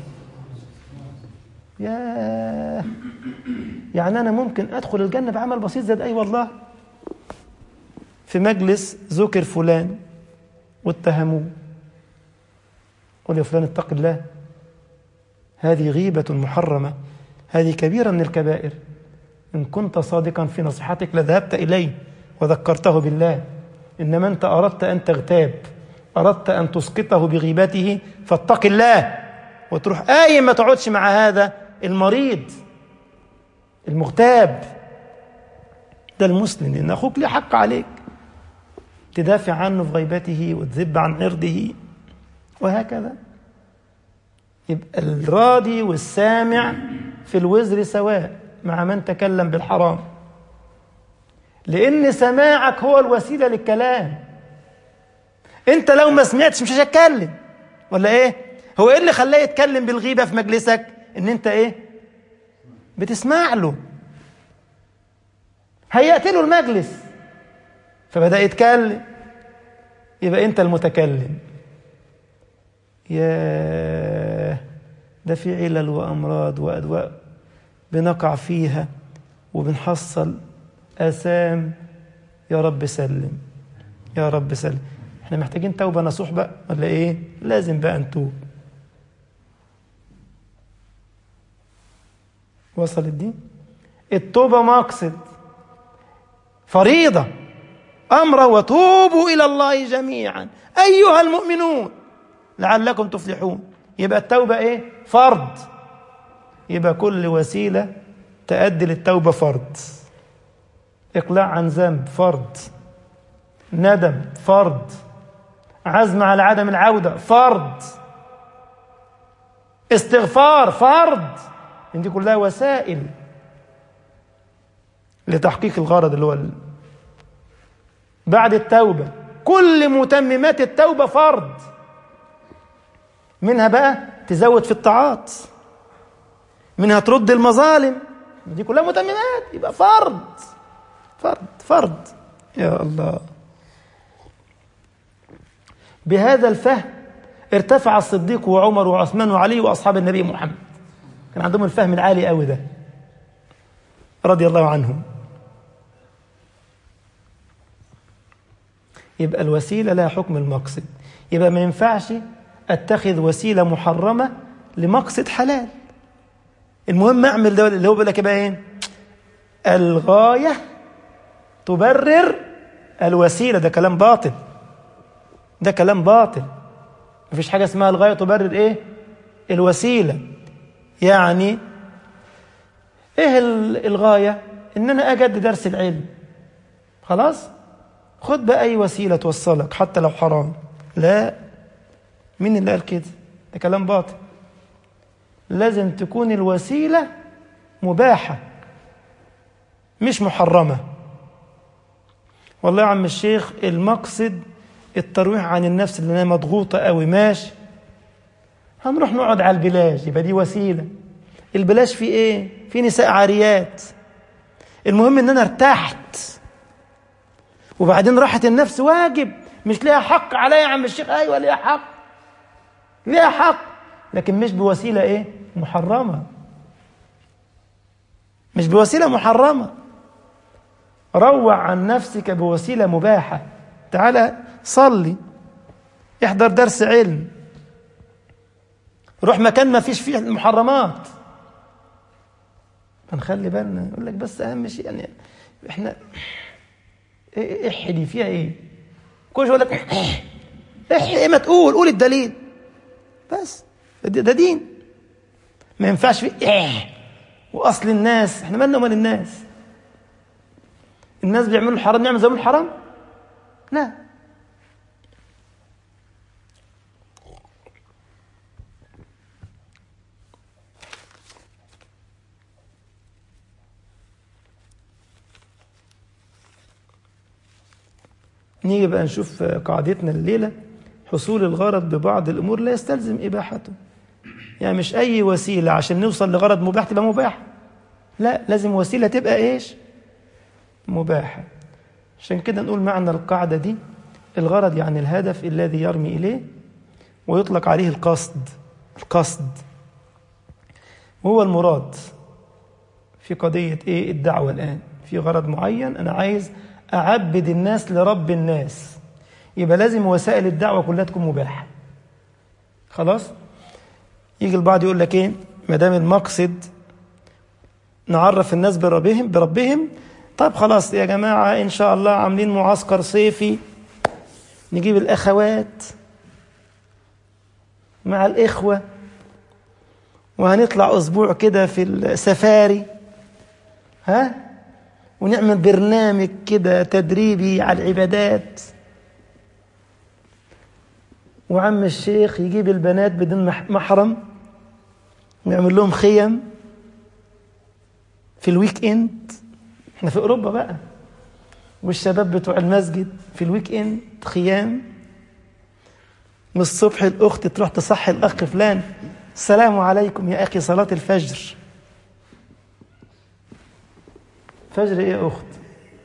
يا يعني أنا ممكن أدخل الجنة بعمل بسيط زي ده أي والله في مجلس ذكر فلان واتهموه قل يا فلان اتق الله هذه غيبة محرمة هذه كبيرة من الكبائر إن كنت صادقا في نصيحتك لذهبت إليه وذكرته بالله إنما أنت أردت أن تغتاب أردت أن تسقطه بغيبته فاتق الله وتروح آي ما تقعدش مع هذا المريض المغتاب ده المسلم لأن أخوك ليه حق عليك تدافع عنه في غيبته وتذب عن عرضه وهكذا يبقى الراضي والسامع في الوزر سواء مع من تكلم بالحرام لأن سماعك هو الوسيلة للكلام أنت لو ما سمعتش مش هتتكلم ولا إيه؟ هو إيه اللي خلاه يتكلم بالغيبة في مجلسك؟ إن أنت إيه؟ بتسمع له هيأت له المجلس فبدأ يتكلم يبقى أنت المتكلم يا ده في علل وأمراض وأدواء بنقع فيها وبنحصل آثام يا رب سلم يا رب سلم احنا محتاجين توبة نصوح بقى ولا ايه لازم بقى نتوب وصلت دي التوبة مقصد فريضة أمر وتوبوا إلى الله جميعا أيها المؤمنون لعلكم تفلحون يبقى التوبة إيه فرض يبقى كل وسيلة تؤدي للتوبة فرض إقلاع عن ذنب فرض ندم فرض عزم على عدم العودة فرض استغفار فرض دي كلها وسائل لتحقيق الغرض اللي هو ال... بعد التوبة كل متممات التوبة فرض منها بقى تزود في الطاعات منها ترد المظالم دي كلها متممات يبقى فرض فرض فرض يا الله بهذا الفهم ارتفع الصديق وعمر وعثمان وعلي واصحاب النبي محمد كان عندهم الفهم العالي قوي ده رضي الله عنهم يبقى الوسيله لها حكم المقصد يبقى ما ينفعش اتخذ وسيله محرمه لمقصد حلال المهم اعمل ده اللي هو بيقول لك بقى ايه الغايه تبرر الوسيله ده كلام باطل ده كلام باطل مفيش حاجه اسمها الغايه تبرر ايه الوسيله يعني ايه الغايه ان انا اجد درس العلم خلاص خد بقى اي وسيله توصلك حتى لو حرام لا مين اللي قال كده ده كلام باطل لازم تكون الوسيله مباحه مش محرمه والله يا عم الشيخ المقصد الترويح عن النفس اللي انا مضغوطه قوي ماشي هنروح نقعد على البلاج يبقى دي وسيله البلاج فيه ايه في نساء عاريات المهم ان انا ارتحت وبعدين راحة النفس واجب مش ليها حق عليا يا عم الشيخ ايوه ليها حق ليها حق لكن مش بوسيله ايه محرمه مش بوسيله محرمه روع عن نفسك بوسيله مباحه تعالى صلي احضر درس علم روح مكان ما فيش فيه المحرمات فنخلي بالنا يقول لك بس اهم شيء يعني احنا ايه احدي فيها ايه كل يقول لك احدي ايه ما تقول قول الدليل بس ده دين ما ينفعش فيه إيه واصل الناس احنا مالنا ومال الناس الناس بيعملوا الحرام نعمل زي الحرام لا نيجي بقى نشوف قاعدتنا الليلة حصول الغرض ببعض الأمور لا يستلزم إباحته يعني مش أي وسيلة عشان نوصل لغرض مباح تبقى مباح لا لازم وسيلة تبقى إيش مباحة عشان كده نقول معنى القاعدة دي الغرض يعني الهدف الذي يرمي إليه ويطلق عليه القصد القصد وهو المراد في قضية إيه الدعوة الآن في غرض معين أنا عايز أعبد الناس لرب الناس يبقى لازم وسائل الدعوة كلها تكون مباحة خلاص يجي البعض يقول لك ايه ما دام المقصد نعرف الناس بربهم بربهم طب خلاص يا جماعة إن شاء الله عاملين معسكر صيفي نجيب الأخوات مع الإخوة وهنطلع أسبوع كده في السفاري ها ونعمل برنامج كده تدريبي على العبادات وعم الشيخ يجيب البنات بدون محرم ويعمل لهم خيم في الويك اند احنا في اوروبا بقى والشباب بتوع المسجد في الويك اند خيام والصبح الاخت تروح تصحي الاخ فلان السلام عليكم يا اخي صلاه الفجر فجر ايه يا اخت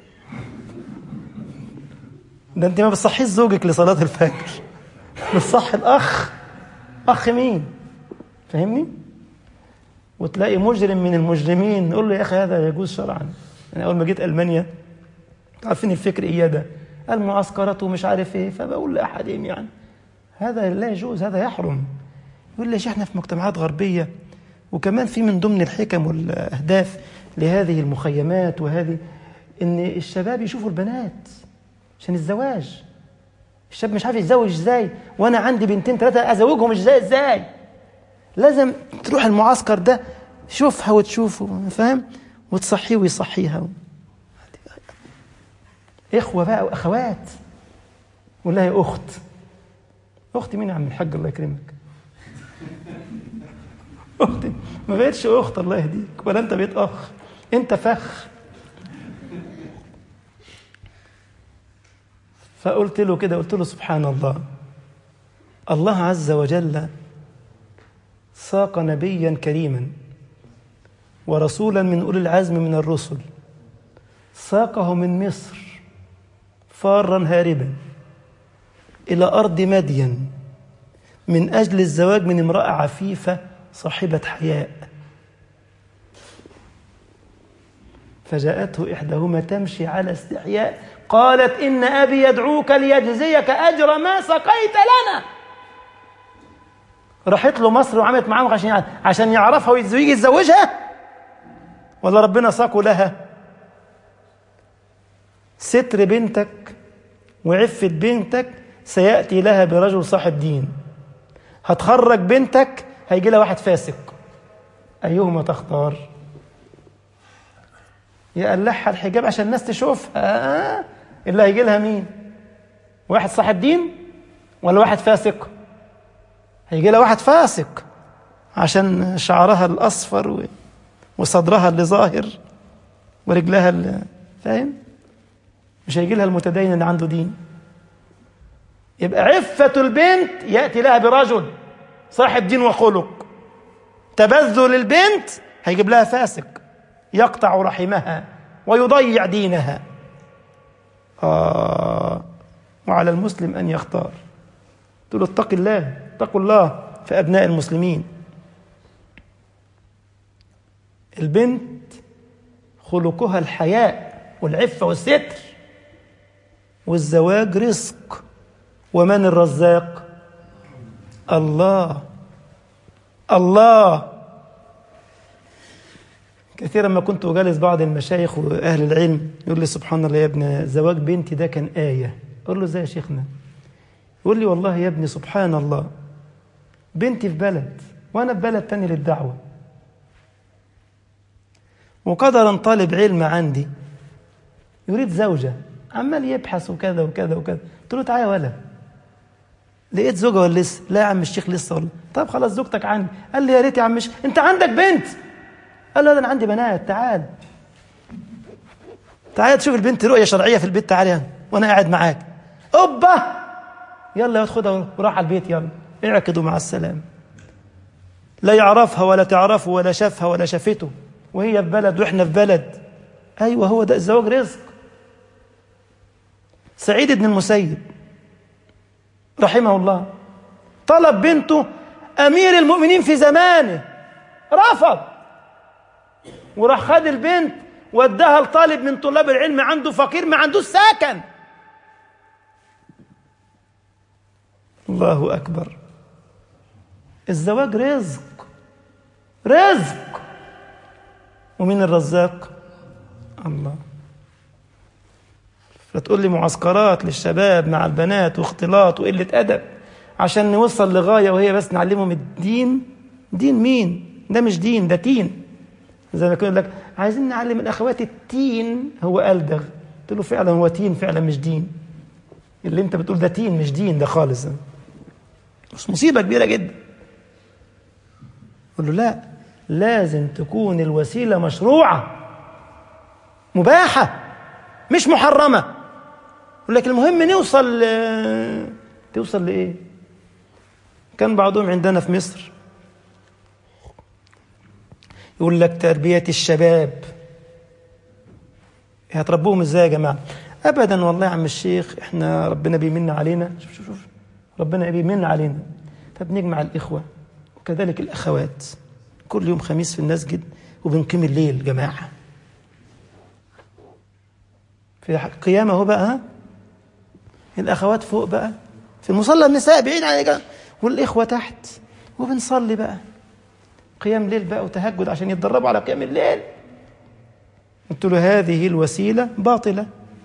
ده انت ما بتصحيش زوجك لصلاه الفجر بتصحي الاخ اخ مين فاهمني وتلاقي مجرم من المجرمين نقول له يا اخي هذا يجوز شرعا يعني اول ما جيت المانيا عارفين الفكر ايه ده المعسكرات ومش عارف ايه فبقول لاحدهم يعني هذا لا يجوز هذا يحرم يقول لي احنا في مجتمعات غربيه وكمان في من ضمن الحكم والاهداف لهذه المخيمات وهذه ان الشباب يشوفوا البنات عشان الزواج الشاب مش عارف يتزوج ازاي وانا عندي بنتين ثلاثه ازوجهم ازاي ازاي لازم تروح المعسكر ده شوفها وتشوفه فاهم وتصحيه ويصحيها اخوه بقى واخوات ولا يا اخت اختي مين يا عم الحاج الله يكرمك اختي ما بقتش اخت الله يهديك ولا انت بقيت اخ انت فخ فقلت له كده قلت له سبحان الله الله عز وجل ساق نبيا كريما ورسولا من اولي العزم من الرسل ساقه من مصر فارا هاربا الى ارض مدين من اجل الزواج من امراه عفيفه صاحبه حياء فجاءته احداهما تمشي على استحياء قالت ان ابي يدعوك ليجزيك اجر ما سقيت لنا راحت له مصر وعملت معاه عشان عشان يعرفها ويجي يتزوجها ولا ربنا ساقه لها ستر بنتك وعفة بنتك سيأتي لها برجل صاحب دين هتخرج بنتك هيجي لها واحد فاسق أيهما تختار يقلعها الحجاب عشان الناس تشوفها آه. اللي هيجي لها مين واحد صاحب دين ولا واحد فاسق هيجي لها واحد فاسق عشان شعرها الأصفر وصدرها اللي ظاهر ورجلها اللي فاهم مش هيجي لها المتدين اللي عنده دين يبقى عفة البنت يأتي لها برجل صاحب دين وخلق تبذل البنت هيجيب لها فاسق يقطع رحمها ويضيع دينها آه وعلى المسلم أن يختار تقول اتق الله اتقوا الله في أبناء المسلمين البنت خلقها الحياء والعفة والستر والزواج رزق ومن الرزاق الله الله كثيرا ما كنت أجالس بعض المشايخ وأهل العلم يقول لي سبحان الله يا ابن زواج بنتي ده كان آية أقول له ازاي يا شيخنا يقول لي والله يا ابني سبحان الله بنتي في بلد وأنا في بلد تاني للدعوة وقدرا طالب علم عندي يريد زوجة عمال يبحث وكذا وكذا وكذا قلت له تعالى ولا لقيت زوجة ولا لسه لا يا عم الشيخ لسه والله طب خلاص زوجتك عندي قال لي يا ريت يا عم الشيخ انت عندك بنت قال له انا عندي بنات تعال تعال تشوف البنت رؤية شرعية في البيت تعالى وانا قاعد معاك اوبا يلا خدها وراح على البيت يلا اعقدوا مع السلامة لا يعرفها ولا تعرفه ولا شافها ولا شافته وهي في بلد واحنا في بلد ايوه هو ده الزواج رزق سعيد بن المسيب رحمه الله طلب بنته امير المؤمنين في زمانه رفض وراح خد البنت وداها لطالب من طلاب العلم عنده فقير ما عندوش سكن الله اكبر الزواج رزق رزق ومين الرزاق الله فتقول لي معسكرات للشباب مع البنات واختلاط وقلة أدب عشان نوصل لغاية وهي بس نعلمهم الدين دين مين ده مش دين ده تين زي ما يقول لك عايزين نعلم الاخوات التين هو ألدغ قلت له فعلا هو تين فعلا مش دين اللي انت بتقول ده تين مش دين ده خالص بس مصيبه كبيره جدا قل له لا لازم تكون الوسيله مشروعه مباحه مش محرمه يقول لك المهم نوصل ل... توصل لايه كان بعضهم عندنا في مصر يقول لك تربيه الشباب هتربوهم ازاي يا جماعه ابدا والله يا عم الشيخ احنا ربنا بيمن علينا شوف شوف شوف ربنا بيمن علينا فبنجمع الاخوه وكذلك الاخوات كل يوم خميس في المسجد وبنقيم الليل جماعه في قيامه اهو بقى ها الاخوات فوق بقى في المصلى النساء بعيد عن الجامع والاخوه تحت وبنصلي بقى قيام ليل بقى وتهجد عشان يتدربوا على قيام الليل قلت له هذه الوسيله باطله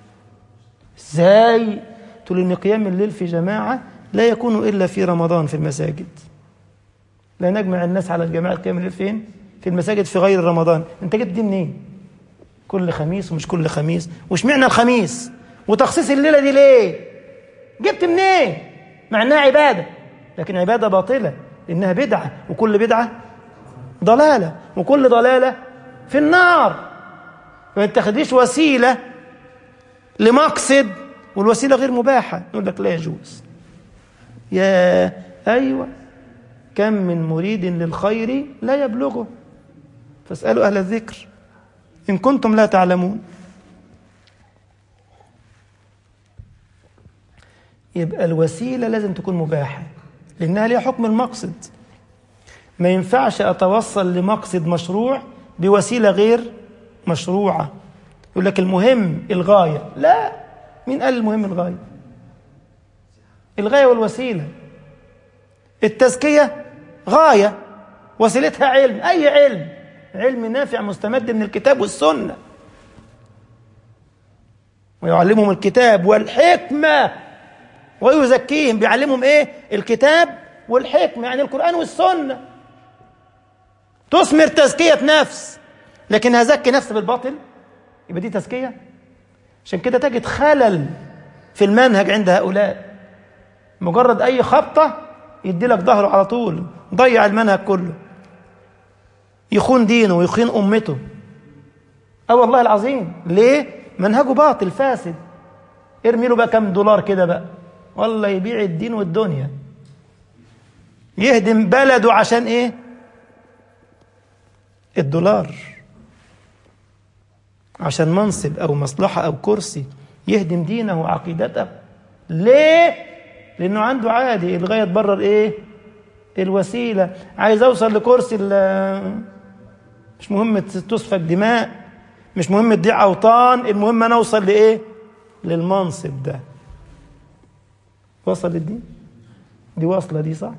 ازاي قلت له ان قيام الليل في جماعه لا يكون الا في رمضان في المساجد لا نجمع الناس على الجماعه قيام الليل فين في المساجد في غير رمضان انت جبت دي منين كل خميس ومش كل خميس واشمعنى الخميس وتخصيص الليله دي ليه جبت منين مع انها عباده لكن عباده باطله انها بدعه وكل بدعه ضلاله وكل ضلاله في النار ما تاخديش وسيله لمقصد والوسيله غير مباحه يقول لك لا يجوز يا ايوه كم من مريد للخير لا يبلغه فاسالوا اهل الذكر ان كنتم لا تعلمون يبقى الوسيله لازم تكون مباحه لانها ليها حكم المقصد ما ينفعش اتوصل لمقصد مشروع بوسيله غير مشروعه يقول لك المهم الغايه لا مين قال المهم الغايه الغايه والوسيله التزكيه غايه وسيلتها علم اي علم علم نافع مستمد من الكتاب والسنه ويعلمهم الكتاب والحكمه ويزكيهم بيعلمهم ايه الكتاب والحكمه يعني القران والسنه تثمر تزكيه نفس لكن هزكي نفس بالباطل يبقى دي تزكيه عشان كده تجد خلل في المنهج عند هؤلاء مجرد اي خبطه يدي لك ظهره على طول ضيع المنهج كله يخون دينه ويخين امته اه والله العظيم ليه منهجه باطل فاسد ارمي له بقى كام دولار كده بقى والله يبيع الدين والدنيا يهدم بلده عشان ايه الدولار عشان منصب او مصلحه او كرسي يهدم دينه وعقيدته ليه لانه عنده عادي الغايه تبرر ايه الوسيله عايز اوصل لكرسي مش مهم تسفك دماء مش مهم تضيع اوطان المهم انا اوصل لايه للمنصب ده وصل للدين دي واصله دي صح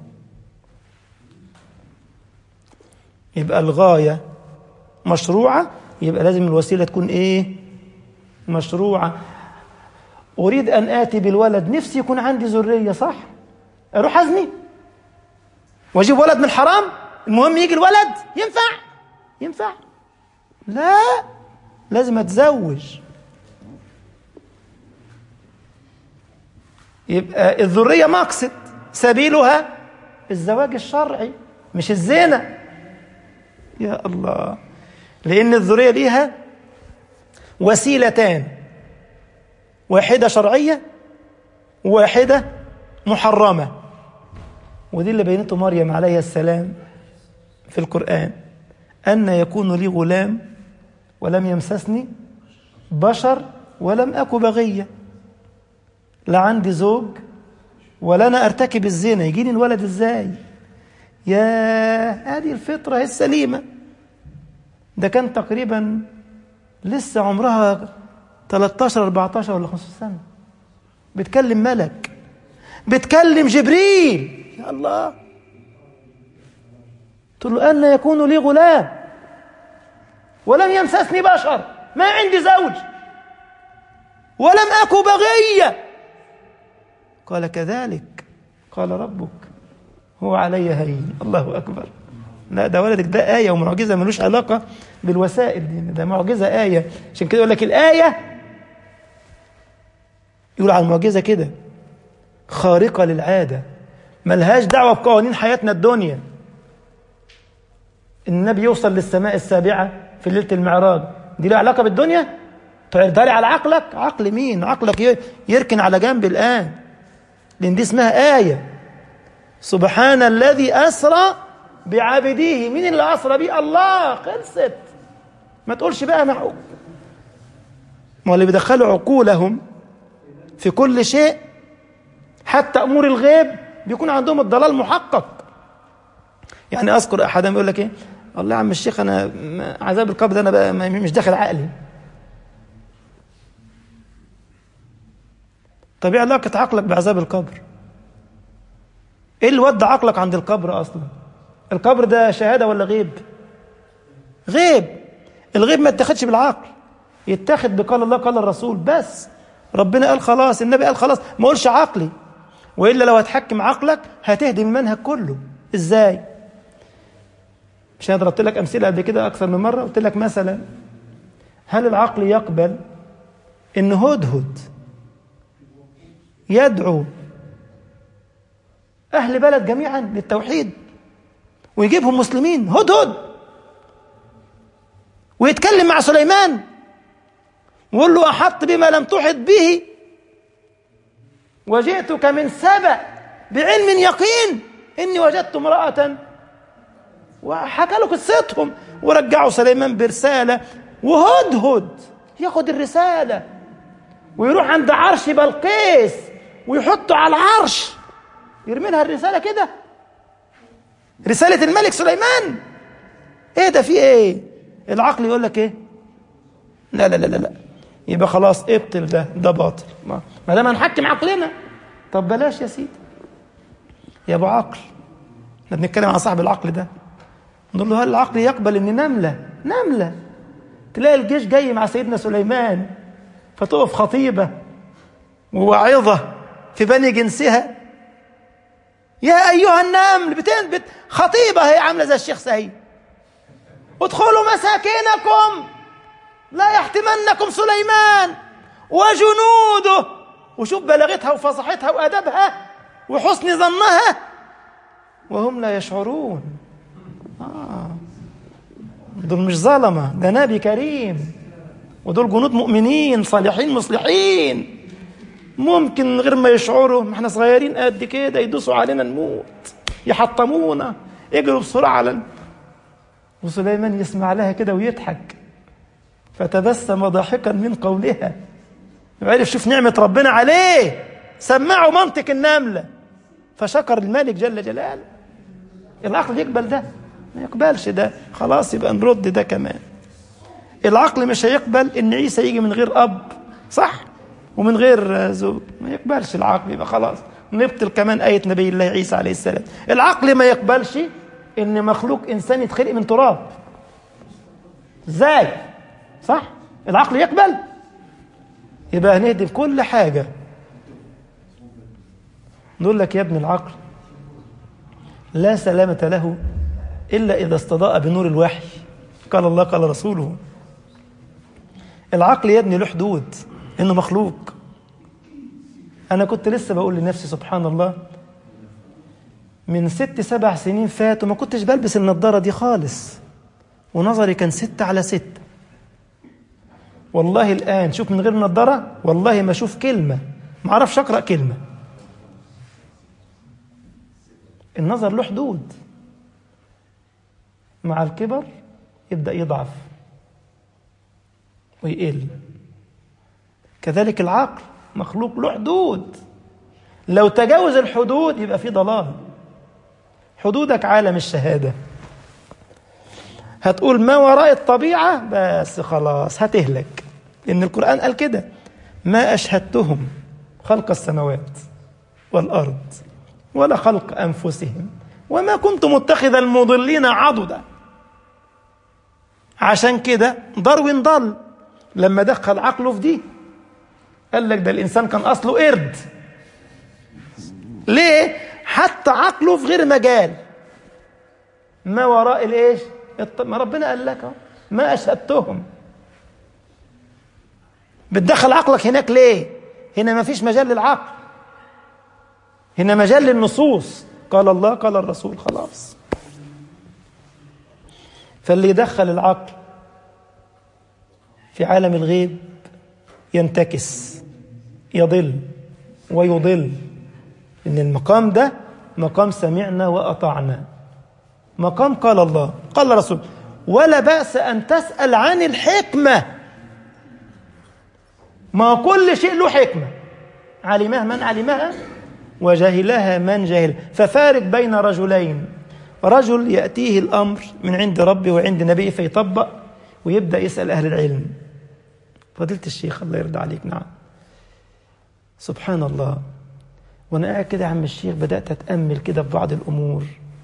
يبقى الغايه مشروعه يبقى لازم الوسيله تكون ايه مشروعه اريد ان اتي بالولد نفسي يكون عندي ذريه صح اروح ازني واجيب ولد من الحرام المهم يجي الولد ينفع ينفع لا لازم اتزوج يبقى الذريه مقصد سبيلها الزواج الشرعي مش الزنا يا الله لأن الذرية ليها وسيلتان واحدة شرعية وواحدة محرمة ودي اللي بينته مريم عليه السلام في القرآن أن يكون لي غلام ولم يمسسني بشر ولم أك بغية لا عندي زوج ولا أنا أرتكب الزنا يجيني الولد إزاي يا هذه الفطرة السليمة ده كان تقريبا لسه عمرها 13 14 ولا 15 سنة بتكلم ملك بتكلم جبريل يا الله قلت له أن يكون لي غلام ولم يمسسني بشر ما عندي زوج ولم أك بغية قال كذلك قال ربك هو علي هين الله أكبر لا ده ولدك ده آية ومعجزة ملوش علاقة بالوسائل دي ده معجزة آية عشان كده يقول لك الآية يقول على المعجزة كده خارقة للعادة ملهاش دعوة بقوانين حياتنا الدنيا النبي يوصل للسماء السابعة في ليلة المعراج دي لها علاقة بالدنيا تعرضها لي على عقلك عقل مين عقلك يركن على جنب الآن لأن دي اسمها آية سبحان الذي أسرى بعبده مين اللي أسرى بيه الله خلصت ما تقولش بقى مع ما اللي بيدخلوا عقولهم في كل شيء حتى أمور الغيب بيكون عندهم الضلال محقق يعني أذكر أحدهم يقول لك إيه والله يا عم الشيخ أنا عذاب القبر ده أنا بقى مش داخل عقلي طب ايه علاقة عقلك بعذاب القبر؟ ايه اللي ودى عقلك عند القبر اصلا؟ القبر ده شهادة ولا غيب؟ غيب الغيب ما يتاخدش بالعقل يتاخد بقال الله قال الرسول بس ربنا قال خلاص النبي قال خلاص ما اقولش عقلي والا لو هتحكم عقلك هتهدم المنهج كله ازاي؟ مش انا ضربت لك امثله قبل كده اكثر من مره قلت لك مثلا هل العقل يقبل ان هدهد يدعو أهل بلد جميعا للتوحيد ويجيبهم مسلمين هدهد ويتكلم مع سليمان ويقول له أحط بما لم تحط به وجئتك من سبأ بعلم يقين إني وجدت امرأة وحكى له قصتهم ورجعوا سليمان برسالة وهدهد ياخد الرسالة ويروح عند عرش بلقيس ويحطه على العرش يرمي لها الرسالة كده رسالة الملك سليمان ايه ده في ايه العقل يقول لك ايه لا لا لا لا, لا. يبقى خلاص ابطل ده ده باطل ما دام هنحكم عقلنا طب بلاش يا سيدي يا ابو عقل احنا بنتكلم عن صاحب العقل ده نقول له هل العقل يقبل ان نمله نمله تلاقي الجيش جاي مع سيدنا سليمان فتقف خطيبه وواعظه في بني جنسها يا ايها النمل بتن بت خطيبه هي عامله زي الشيخ سعيد ادخلوا مساكنكم لا يحتمنكم سليمان وجنوده وشوف بلاغتها وفصاحتها وادبها وحسن ظنها وهم لا يشعرون آه. دول مش ظلمه ده نبي كريم ودول جنود مؤمنين صالحين مصلحين ممكن من غير ما يشعروا ما احنا صغيرين قد كده يدوسوا علينا نموت يحطمونا يجروا بسرعه على وسليمان يسمع لها كده ويضحك فتبسم ضاحكا من قولها عرف شوف نعمة ربنا عليه سمعوا منطق النملة فشكر الملك جل جلاله العقل يقبل ده ما يقبلش ده خلاص يبقى نرد ده كمان العقل مش هيقبل ان عيسى يجي من غير اب صح ومن غير زوج ما يقبلش العقل يبقى خلاص نبطل كمان آية نبي الله عيسى عليه السلام العقل ما يقبلش ان مخلوق انسان يتخلق من تراب ازاي صح العقل يقبل يبقى هنهدم كل حاجة نقول لك يا ابن العقل لا سلامة له إلا إذا استضاء بنور الوحي قال الله قال رسوله العقل يا ابني له حدود إنه مخلوق أنا كنت لسه بقول لنفسي سبحان الله من ست سبع سنين فاتوا ما كنتش بلبس النضارة دي خالص ونظري كان ستة على ستة والله الآن شوف من غير نضارة والله ما أشوف كلمة ما أعرفش أقرأ كلمة النظر له حدود مع الكبر يبدأ يضعف ويقل كذلك العقل مخلوق له حدود لو تجاوز الحدود يبقى في ضلال حدودك عالم الشهادة هتقول ما وراء الطبيعة بس خلاص هتهلك إن القرآن قال كده ما أشهدتهم خلق السماوات والأرض ولا خلق أنفسهم وما كنت متخذ المضلين عضدا عشان كده داروين ضل لما دخل عقله في دي قال لك ده الإنسان كان أصله قرد ليه؟ حتى عقله في غير مجال ما وراء الايش الط- ما ربنا قال لك أهو، ما اشهدتهم بتدخل عقلك هناك ليه هنا ما فيش مجال للعقل هنا مجال للنصوص قال الله قال الرسول خلاص فاللي يدخل العقل في عالم الغيب ينتكس يضل ويضل ان المقام ده مقام سمعنا واطعنا مقام قال الله قال الرسول ولا باس ان تسال عن الحكمه ما كل شيء له حكمه علمها من علمها وجهلها من جهل ففارق بين رجلين رجل ياتيه الامر من عند ربه وعند نبيه فيطبق ويبدا يسال اهل العلم فضيله الشيخ الله يرضى عليك نعم سبحان الله وانا قاعد كده يا عم الشيخ بدات اتامل كده في بعض الامور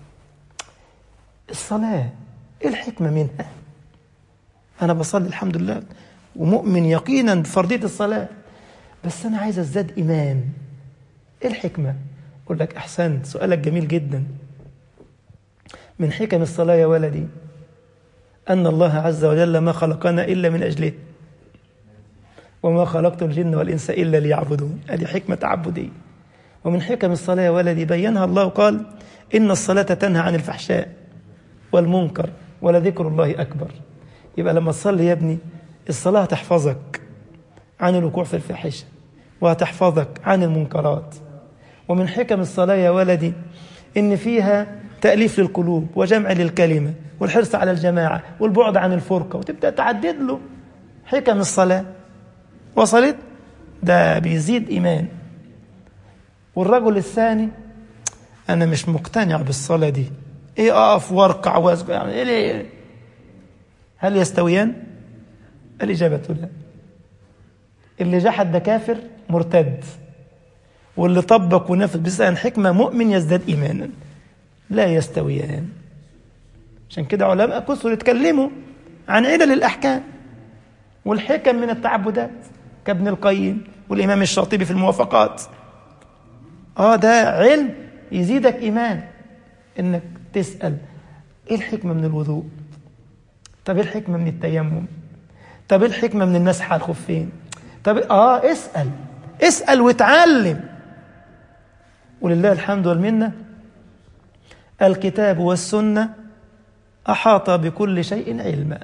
الصلاه ايه الحكمه منها انا بصلي الحمد لله ومؤمن يقينا بفرضيه الصلاه بس انا عايز ازداد ايمان ايه الحكمه اقول لك احسنت سؤالك جميل جدا من حكم الصلاه يا ولدي ان الله عز وجل ما خلقنا الا من اجله وما خلقت الجن والإنس إلا ليعبدون هذه حكمة تعبدية ومن حكم الصلاة يا ولدي بينها الله قال إن الصلاة تنهى عن الفحشاء والمنكر ولذكر الله أكبر يبقى لما تصلي يا ابني الصلاة هتحفظك عن الوقوع في الفاحشة وهتحفظك عن المنكرات ومن حكم الصلاة يا ولدي إن فيها تأليف للقلوب وجمع للكلمة والحرص على الجماعة والبعد عن الفرقة وتبدأ تعدد له حكم الصلاة وصلت ده بيزيد إيمان والرجل الثاني أنا مش مقتنع بالصلاة دي إيه أقف واركع واسجد يعني إيه ليه؟ هل يستويان؟ الإجابة لا اللي جحد ده كافر مرتد واللي طبق ونفذ بسأل حكمة مؤمن يزداد إيمانا لا يستويان عشان كده علماء كثر يتكلموا عن علل الأحكام والحكم من التعبدات كابن القيم والإمام الشاطبي في الموافقات آه ده علم يزيدك إيمان إنك تسأل إيه الحكمة من الوضوء طب إيه الحكمة من التيمم طب إيه الحكمة من المسح على الخفين طب آه اسأل اسأل وتعلم ولله الحمد والمنة الكتاب والسنة أحاط بكل شيء علما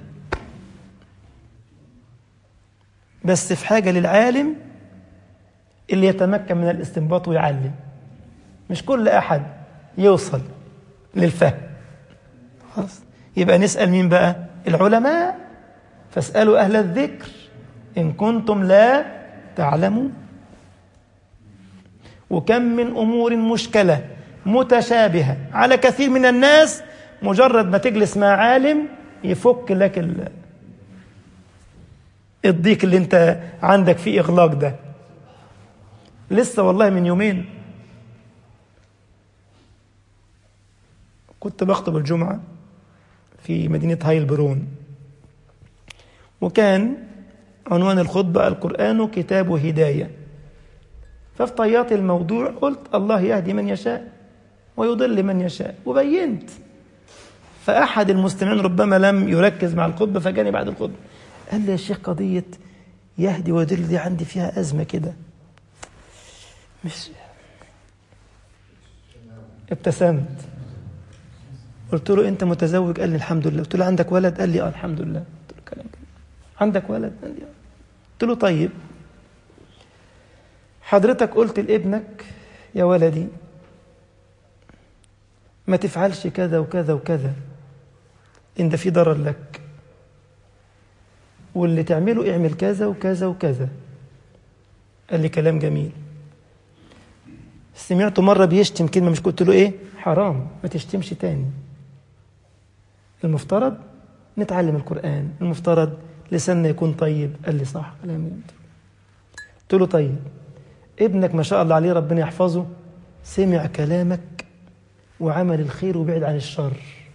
بس في حاجة للعالم اللي يتمكن من الاستنباط ويعلم مش كل أحد يوصل للفهم خلاص يبقى نسأل مين بقى العلماء فاسألوا أهل الذكر إن كنتم لا تعلمون وكم من أمور مشكلة متشابهة على كثير من الناس مجرد ما تجلس مع عالم يفك لك ال... الضيق اللي انت عندك فيه اغلاق ده لسه والله من يومين كنت بخطب الجمعة في مدينة هايلبرون وكان عنوان الخطبة القرآن كتاب هداية ففي طيات الموضوع قلت الله يهدي من يشاء ويضل من يشاء وبينت فأحد المستمعين ربما لم يركز مع الخطبة فجاني بعد الخطبة قال لي يا شيخ قضية يهدي ويضل دي عندي فيها أزمة كده مش ابتسمت قلت له أنت متزوج قال لي الحمد لله قلت له عندك ولد قال لي اه الحمد لله قلت له كلام كده عندك ولد قال لي اه قلت له طيب حضرتك قلت لابنك يا ولدي ما تفعلش كذا وكذا وكذا إن ده في ضرر لك واللي تعمله اعمل كذا وكذا وكذا قال لي كلام جميل سمعته مرة بيشتم كلمة مش قلت له ايه حرام ما تشتمش تاني المفترض نتعلم القرآن المفترض لساننا يكون طيب قال لي صح كلام جميل قلت له طيب ابنك ما شاء الله عليه ربنا يحفظه سمع كلامك وعمل الخير وبعد عن الشر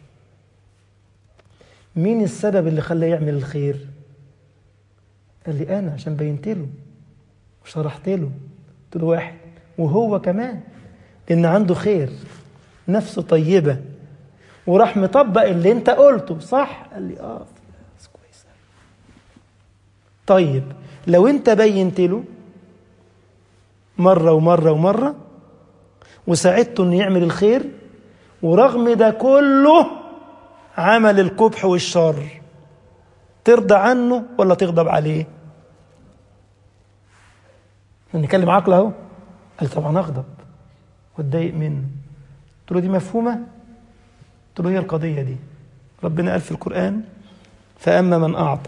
مين السبب اللي خلاه يعمل الخير قال لي انا عشان بينت له وشرحت له قلت له واحد وهو كمان لان عنده خير نفسه طيبه وراح مطبق اللي انت قلته صح قال لي اه كويس طيب لو انت بينت له مرة ومرة ومرة وساعدته انه يعمل الخير ورغم ده كله عمل القبح والشر ترضى عنه ولا تغضب عليه نتكلم عقل اهو قال طبعا اغضب واتضايق منه قلت له دي مفهومه قلت له هي القضيه دي ربنا قال في القران فاما من اعطى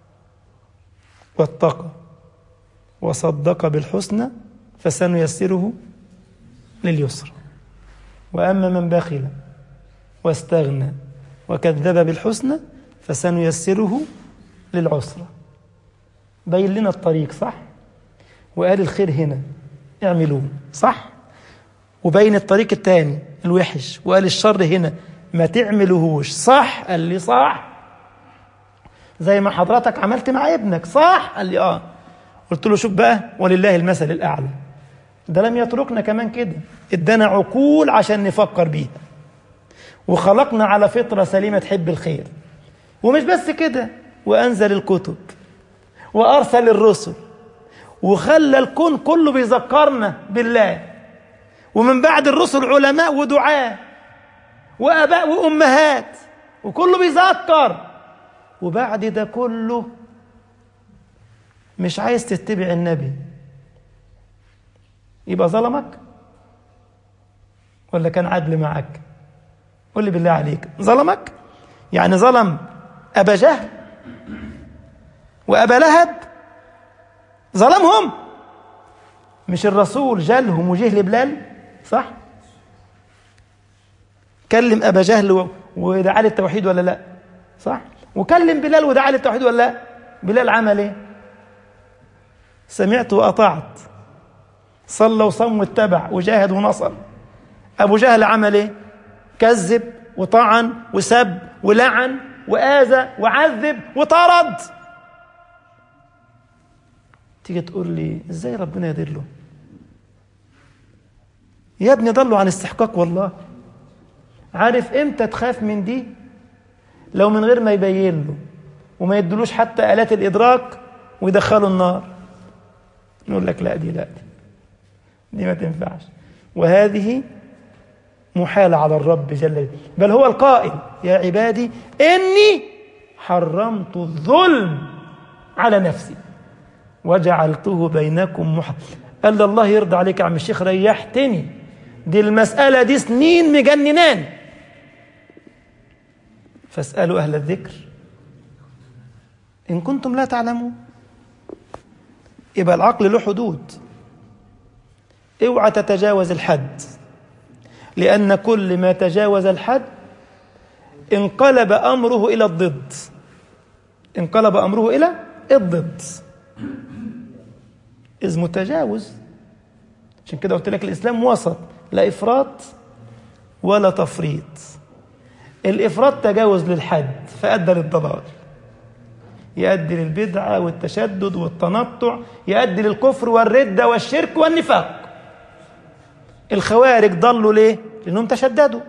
واتقى وصدق بالحسنى فسنيسره لليسر واما من بخل واستغنى وكذب بالحسنى فسنيسره للعسرى بين لنا الطريق صح وقال الخير هنا اعملوه صح وبين الطريق الثاني الوحش وقال الشر هنا ما تعملوهوش صح قال لي صح زي ما حضرتك عملت مع ابنك صح قال لي اه قلت له شوف بقى ولله المثل الاعلى ده لم يتركنا كمان كده ادانا عقول عشان نفكر بيها وخلقنا على فطره سليمه تحب الخير ومش بس كده وانزل الكتب وارسل الرسل وخلى الكون كله بيذكرنا بالله ومن بعد الرسل علماء ودعاة وآباء وأمهات وكله بيذكر وبعد ده كله مش عايز تتبع النبي يبقى ظلمك ولا كان عدل معك قول لي بالله عليك ظلمك يعني ظلم أبا جهل وأبا لهب ظلمهم مش الرسول جالهم وجه بلال صح كلم ابا جهل ودعا للتوحيد ولا لا صح وكلم بلال ودعا للتوحيد ولا لا بلال عمل ايه سمعت واطعت صلى وصم واتبع وجاهد ونصر ابو جهل عمل ايه كذب وطعن وسب ولعن واذى وعذب وطرد تيجي تقول لي ازاي ربنا يدله يا ابني ضلوا عن استحقاق والله عارف امتى تخاف من دي لو من غير ما يبين له وما يدلوش حتى آلات الإدراك ويدخلوا النار نقول لك لا دي لا دي دي ما تنفعش وهذه محالة على الرب جل جلاله بل هو القائل يا عبادي إني حرمت الظلم على نفسي وجعلته بينكم محرم قال الله يرضى عليك يا عم الشيخ ريحتني دي المسألة دي سنين مجننان فاسألوا أهل الذكر إن كنتم لا تعلمون يبقى العقل له حدود اوعى تتجاوز الحد لأن كل ما تجاوز الحد انقلب أمره إلى الضد انقلب أمره إلى الضد إذ متجاوز عشان كده قلت لك الإسلام وسط لا إفراط ولا تفريط الإفراط تجاوز للحد فأدى للضلال يؤدي للبدعة والتشدد والتنطع يؤدي للكفر والردة والشرك والنفاق الخوارج ضلوا ليه؟ لأنهم تشددوا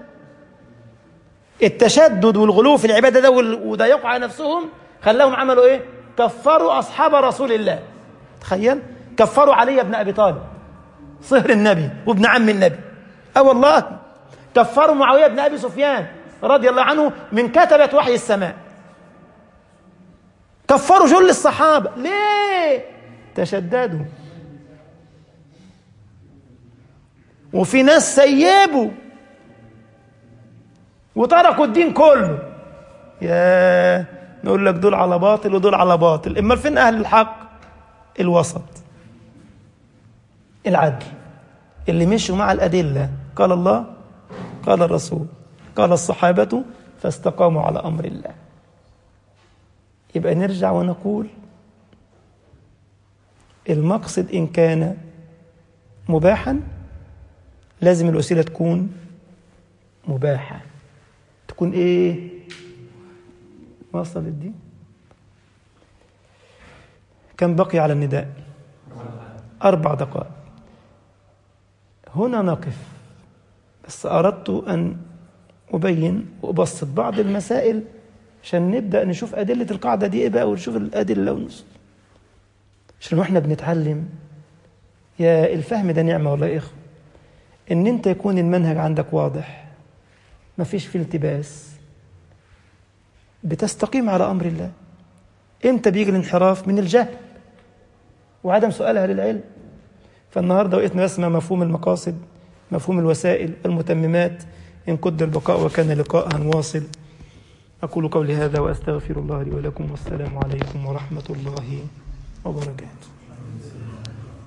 التشدد والغلو في العبادة ده وضيقوا على نفسهم خلاهم عملوا إيه؟ كفروا أصحاب رسول الله تخيل كفروا علي بن أبي طالب صهر النبي وابن عم النبي أه والله كفروا معاوية بن أبي سفيان رضي الله عنه من كتبة وحي السماء كفروا جل الصحابة ليه تشددوا وفي ناس سيبوا وتركوا الدين كله يا نقول لك دول على باطل ودول على باطل اما فين اهل الحق الوسط العدل اللي مشوا مع الادله قال الله قال الرسول قال الصحابه فاستقاموا على امر الله يبقى نرجع ونقول المقصد ان كان مباحا لازم الوسيله تكون مباحه تكون ايه وصلت دي كم بقي على النداء اربع دقائق هنا نقف بس اردت ان أبين وأبسط بعض المسائل عشان نبدأ نشوف أدلة القاعدة دي إيه بقى ونشوف الأدلة ونص عشان واحنا بنتعلم يا الفهم ده نعمة والله يا إخوة إن أنت يكون المنهج عندك واضح مفيش فيه التباس بتستقيم على أمر الله إمتى بيجي الانحراف من الجهل وعدم سؤال أهل العلم فالنهارده وقفنا نسمع مفهوم المقاصد مفهوم الوسائل المتممات إن قدر البقاء وكان لقاء واصل أقول قولي هذا وأستغفر الله لي ولكم والسلام عليكم ورحمة الله وبركاته